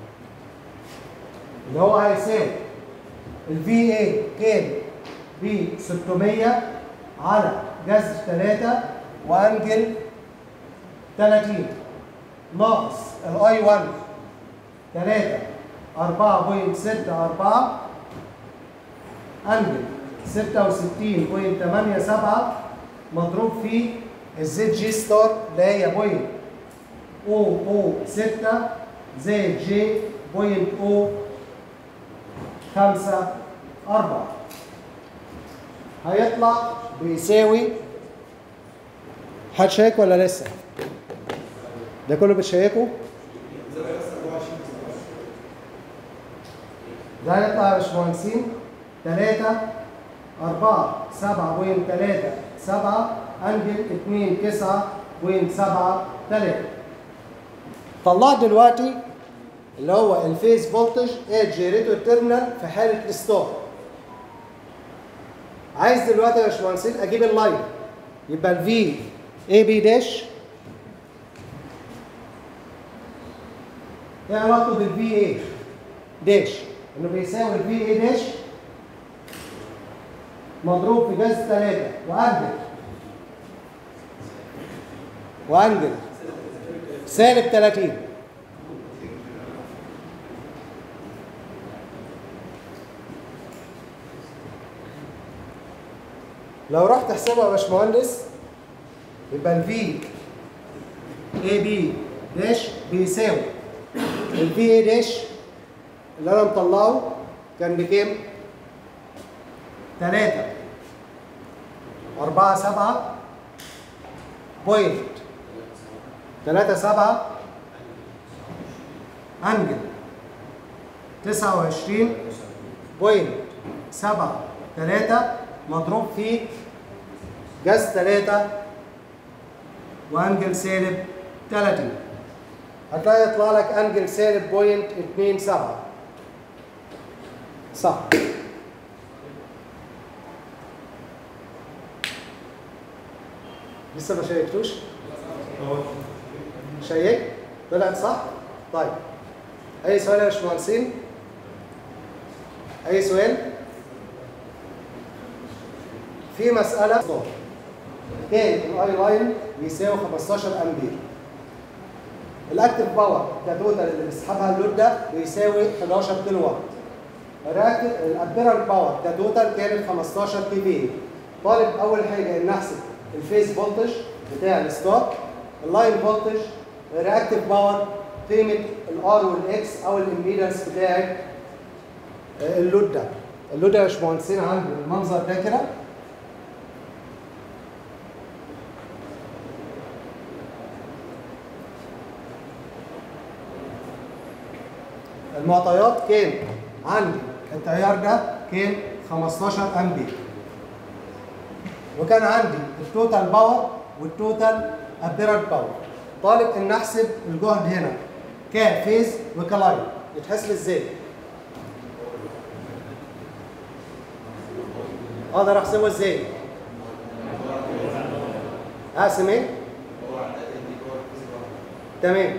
اللي هو هيساوي الفي اي كان ب 600 على جذر 3 وانجل 30 ناقص الاي 1 3 4.64 انجل 66.87 مضروب في الزد جي ستار اللي هي بوينت او او 6 زائد جي بوينت او 5 4 هيطلع بيساوي هتشيك ولا لسه؟ ده كله بتشيكه؟ ده هيطلع يا باشمهندسين 3 4 7.3 7 انجل 2 9 3 طلعت دلوقتي اللي هو الفيز فولتج ات جيريتور تيرمينال في حاله الستار عايز دلوقتي يا باشمهندسين اجيب اللاين يبقى الفي اي بي داش ايه علاقته بالفي اي داش انه بيساوي الفي اي داش مضروب في جذر 3 وانجل وانجل سالب 30 لو رحت احسبها يا باشمهندس يبقى الفي اي بي داش بيساوي الفي اي داش اللي انا مطلعه كان بكام؟ 3 4 7 بوينت 3 7 انجل 29 بوينت 7 3 مضروب في جذر 3 وانجل سالب 30 هتلاقي يطلع لك انجل سالب بوينت 2 7 صح لسه ما شيكتوش؟ شيك؟ طلعت صح؟ طيب أي سؤال يا باشمهندسين؟ أي سؤال؟ في مسألة كان الاي لاين بيساوي 15 امبير الاكتف باور كتوتال اللي بيسحبها اللود ده بيساوي 11 كيلو وات الابيرال باور كتوتال كانت 15 كي في طالب اول حاجه ان احسب الفيز فولتج بتاع الستار اللاين فولتج الرياكتيف باور قيمه الار والاكس او الامبيدنس بتاعت اللود ده اللود ده يا باشمهندسين عنده المنظر ده كده المعطيات كان عندي التيار ده كان 15 امبير وكان عندي التوتال باور والتوتال ابيرنت باور طالب ان احسب الجهد هنا كفيز وكلاين يتحسب ازاي؟ اقدر احسبه ازاي؟ اقسم ايه؟ تمام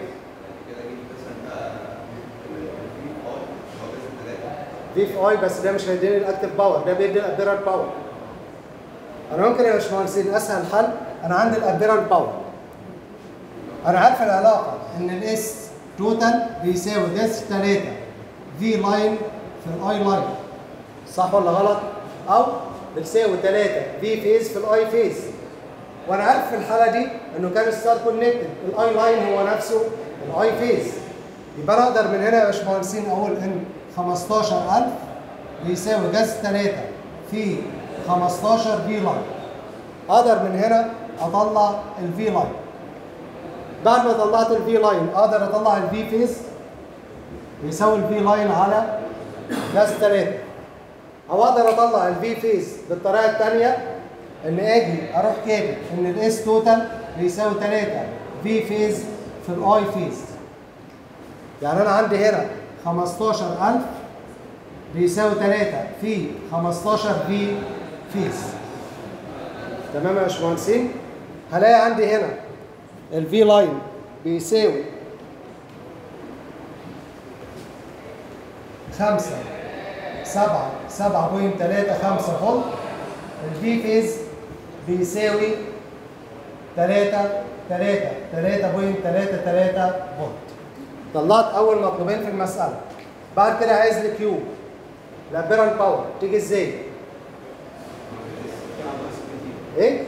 في في اي بس ده مش هيديني الاكتف باور ده بيدي الابيرنت باور انا ممكن يا باشمهندسين اسهل حل انا عندي الابيرنت باور انا عارف العلاقه ان الاس توتال بيساوي اس 3 في لاين في الاي لاين صح ولا غلط؟ او بتساوي 3 في فيز في الاي فيز وانا عارف في الحاله دي انه كان ستار كونكتد الاي لاين هو نفسه الاي فيز يبقى انا اقدر من هنا يا باشمهندسين اقول ان 15000 بيساوي جذر 3 في 15 في لاين اقدر من هنا اطلع الفي لاين بعد ما طلعت الفي لاين اقدر اطلع الفي فيز بيساوي الفي لاين على جذر 3 او اقدر اطلع الفي فيز بالطريقه الثانيه ان اجي اروح كاتب ان الاس توتال بيساوي 3 في فيز في الاي فيز يعني انا عندي هنا 15000 بيساوي 3 في 15 في فيز تمام يا باشمهندسين هلاقي عندي هنا الفي لاين بيساوي 5 7 7.35 فولت الفي فيز بيساوي 3 3 3.33 فولت طلعت اول مطلوبين في المساله بعد كده عايز الكيو الابيرنت باور تيجي ازاي؟ ايه؟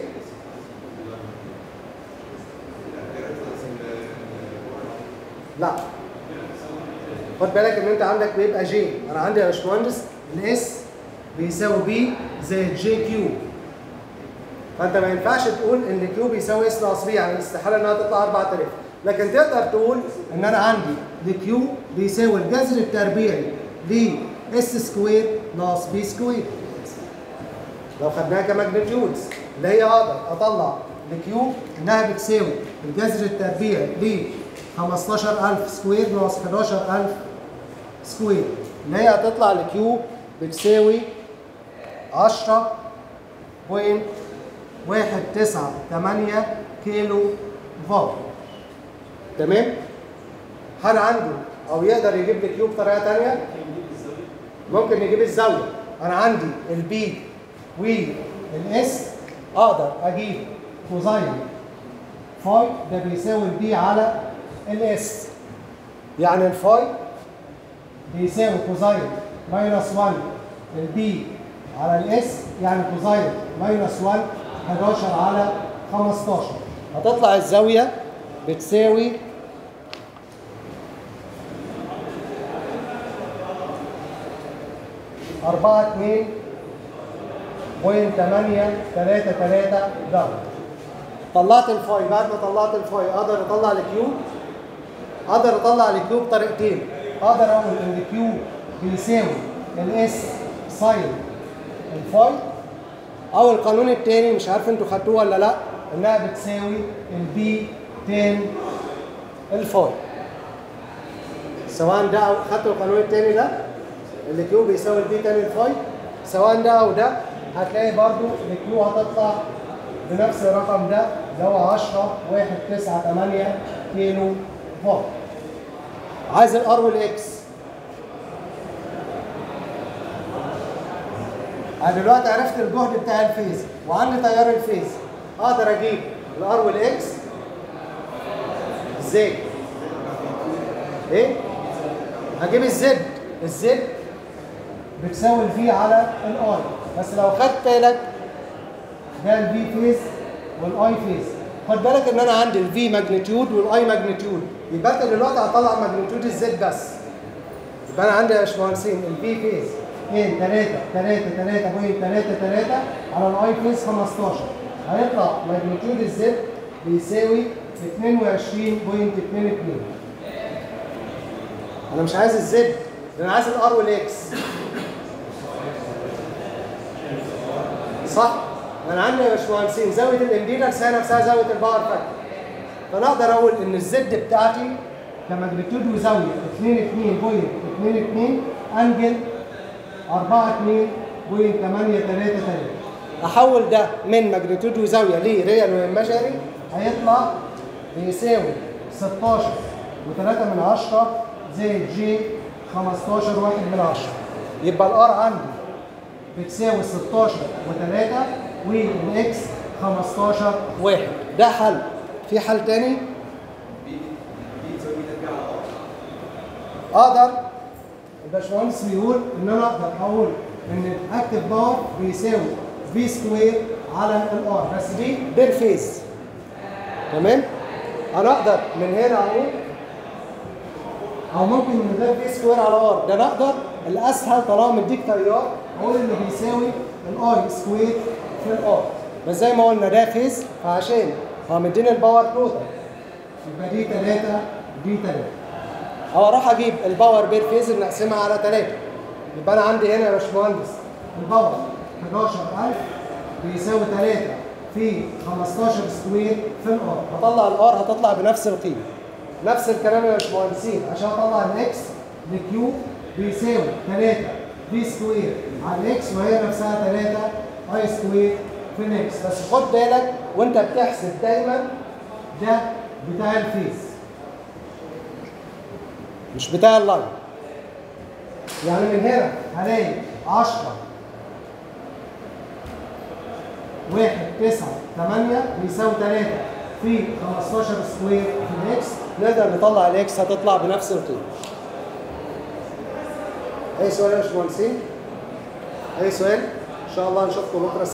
لا خد بالك ان انت عندك بيبقى جي انا عندي يا باشمهندس الاس بيساوي بي زائد جي كيو فانت ما ينفعش تقول ان كيو بيساوي اس ناقص بي يعني استحاله انها تطلع 4000 لكن تقدر تقول ان انا عندي الكيو بيساوي الجذر التربيعي ل اس سكوير ناقص بي سكوير لو خدناها كماجنتيودز اللي هي اقدر اطلع الكيو انها بتساوي الجذر التربيعي ل 15000 سكوير ناقص 11000 سكوير اللي هي هتطلع الكيو بتساوي 10 بوينت واحد تسعة تمانية كيلو فولت تمام؟ هل عنده أو يقدر يجيب لي كيو بطريقة تانية؟ ممكن يجيب الزاوية أنا عندي البي والاس أقدر أجيب كوزين فاي ده بيساوي البي على الاس يعني الفاي بيساوي كوزين ماينس 1 البي على الاس يعني كوزين ماينس 1 11 على 15 هتطلع الزاوية بتساوي أربعة اتنين بوينت تمانية تلاتة تلاتة درجة طلعت الفاي بعد ما طلعت الفاي أقدر أطلع الكيو أقدر أطلع الكيو بطريقتين أقدر أقول إن الكيو بيساوي الاس ساين الفاي او القانون الثاني مش عارف انتوا خدتوه ولا لا انها بتساوي البي تان الفاي سواء ده او خدتوا القانون الثاني ده اللي كيو بيساوي البي تان الفاي سواء ده او ده هتلاقي برضو الكيو هتطلع بنفس الرقم ده اللي هو 10 1 9 8 كيلو فولت عايز الار والاكس انا دلوقتي عرفت الجهد بتاع الفيز وعندي تيار الفيز اقدر اجيب الار والاكس ازاي؟ ايه؟ هجيب الزد الزد بتساوي الفي على الاي بس لو خدت بالك ده الفي فيز والاي فيز خد بالك ان انا عندي الفي ماجنتيود والاي ماجنتيود يبقى انت دلوقتي هطلع ماجنتيود الزد بس يبقى انا عندي يا باشمهندسين الفي فيز 2 3 3 3 بوينت 3 3 على الاي فيز 15 هيطلع ماجنتيود الزد بيساوي 22.22 انا مش عايز الزد ده انا عايز الار والاكس صح انا عندي يا باشمهندسين زاويه الامبيدنس هي نفسها زاويه الباور فاكتور فانا اقدر اقول ان الزد بتاعتي كماجنتيود وزاويه 22.22 انجل 24.833 احول ده من ماجنتيود وزاويه لريال وايماجينري هيطلع بيساوي 16 و3 من 10 زائد جي 15 واحد من 10 يبقى الار عندي بتساوي 16 و3 والاكس 15 واحد ده حل في حل تاني اقدر الباشمهندس بيقول ان انا اقدر اقول ان الاكتف باور بيساوي في سكوير على الار بس دي بير فيز تمام انا اقدر من هنا اقول او ممكن من غير في سكوير على ار ده انا اقدر الاسهل طالما مديك تيار اقول انه بيساوي الاي سكوير في الار بس زي ما قلنا ده فيز فعشان هو مديني الباور توتال يبقى دي 3 دي 3 او اروح اجيب الباور بير فيز نقسمها على 3 يبقى انا عندي هنا يا باشمهندس الباور 11000 بيساوي 3 في 15 سكوير في الار هطلع الار هتطلع بنفس القيمه نفس الكلام يا باشمهندسين عشان اطلع الاكس الكيو بيساوي 3 في سكوير على الاكس وهي نفسها 3 اي سكوير في الاكس بس خد بالك وانت بتحسب دايما ده بتاع الفيس مش بتاع اللاين يعني من هنا هلاقي 10 واحد تسعة تمانية بيساوي تلاتة في 15 سكوير في الاكس نقدر نطلع الاكس هتطلع بنفس القيمة. أي سؤال يا باشمهندسين؟ أي سؤال؟ إن شاء الله نشوفكم بكرة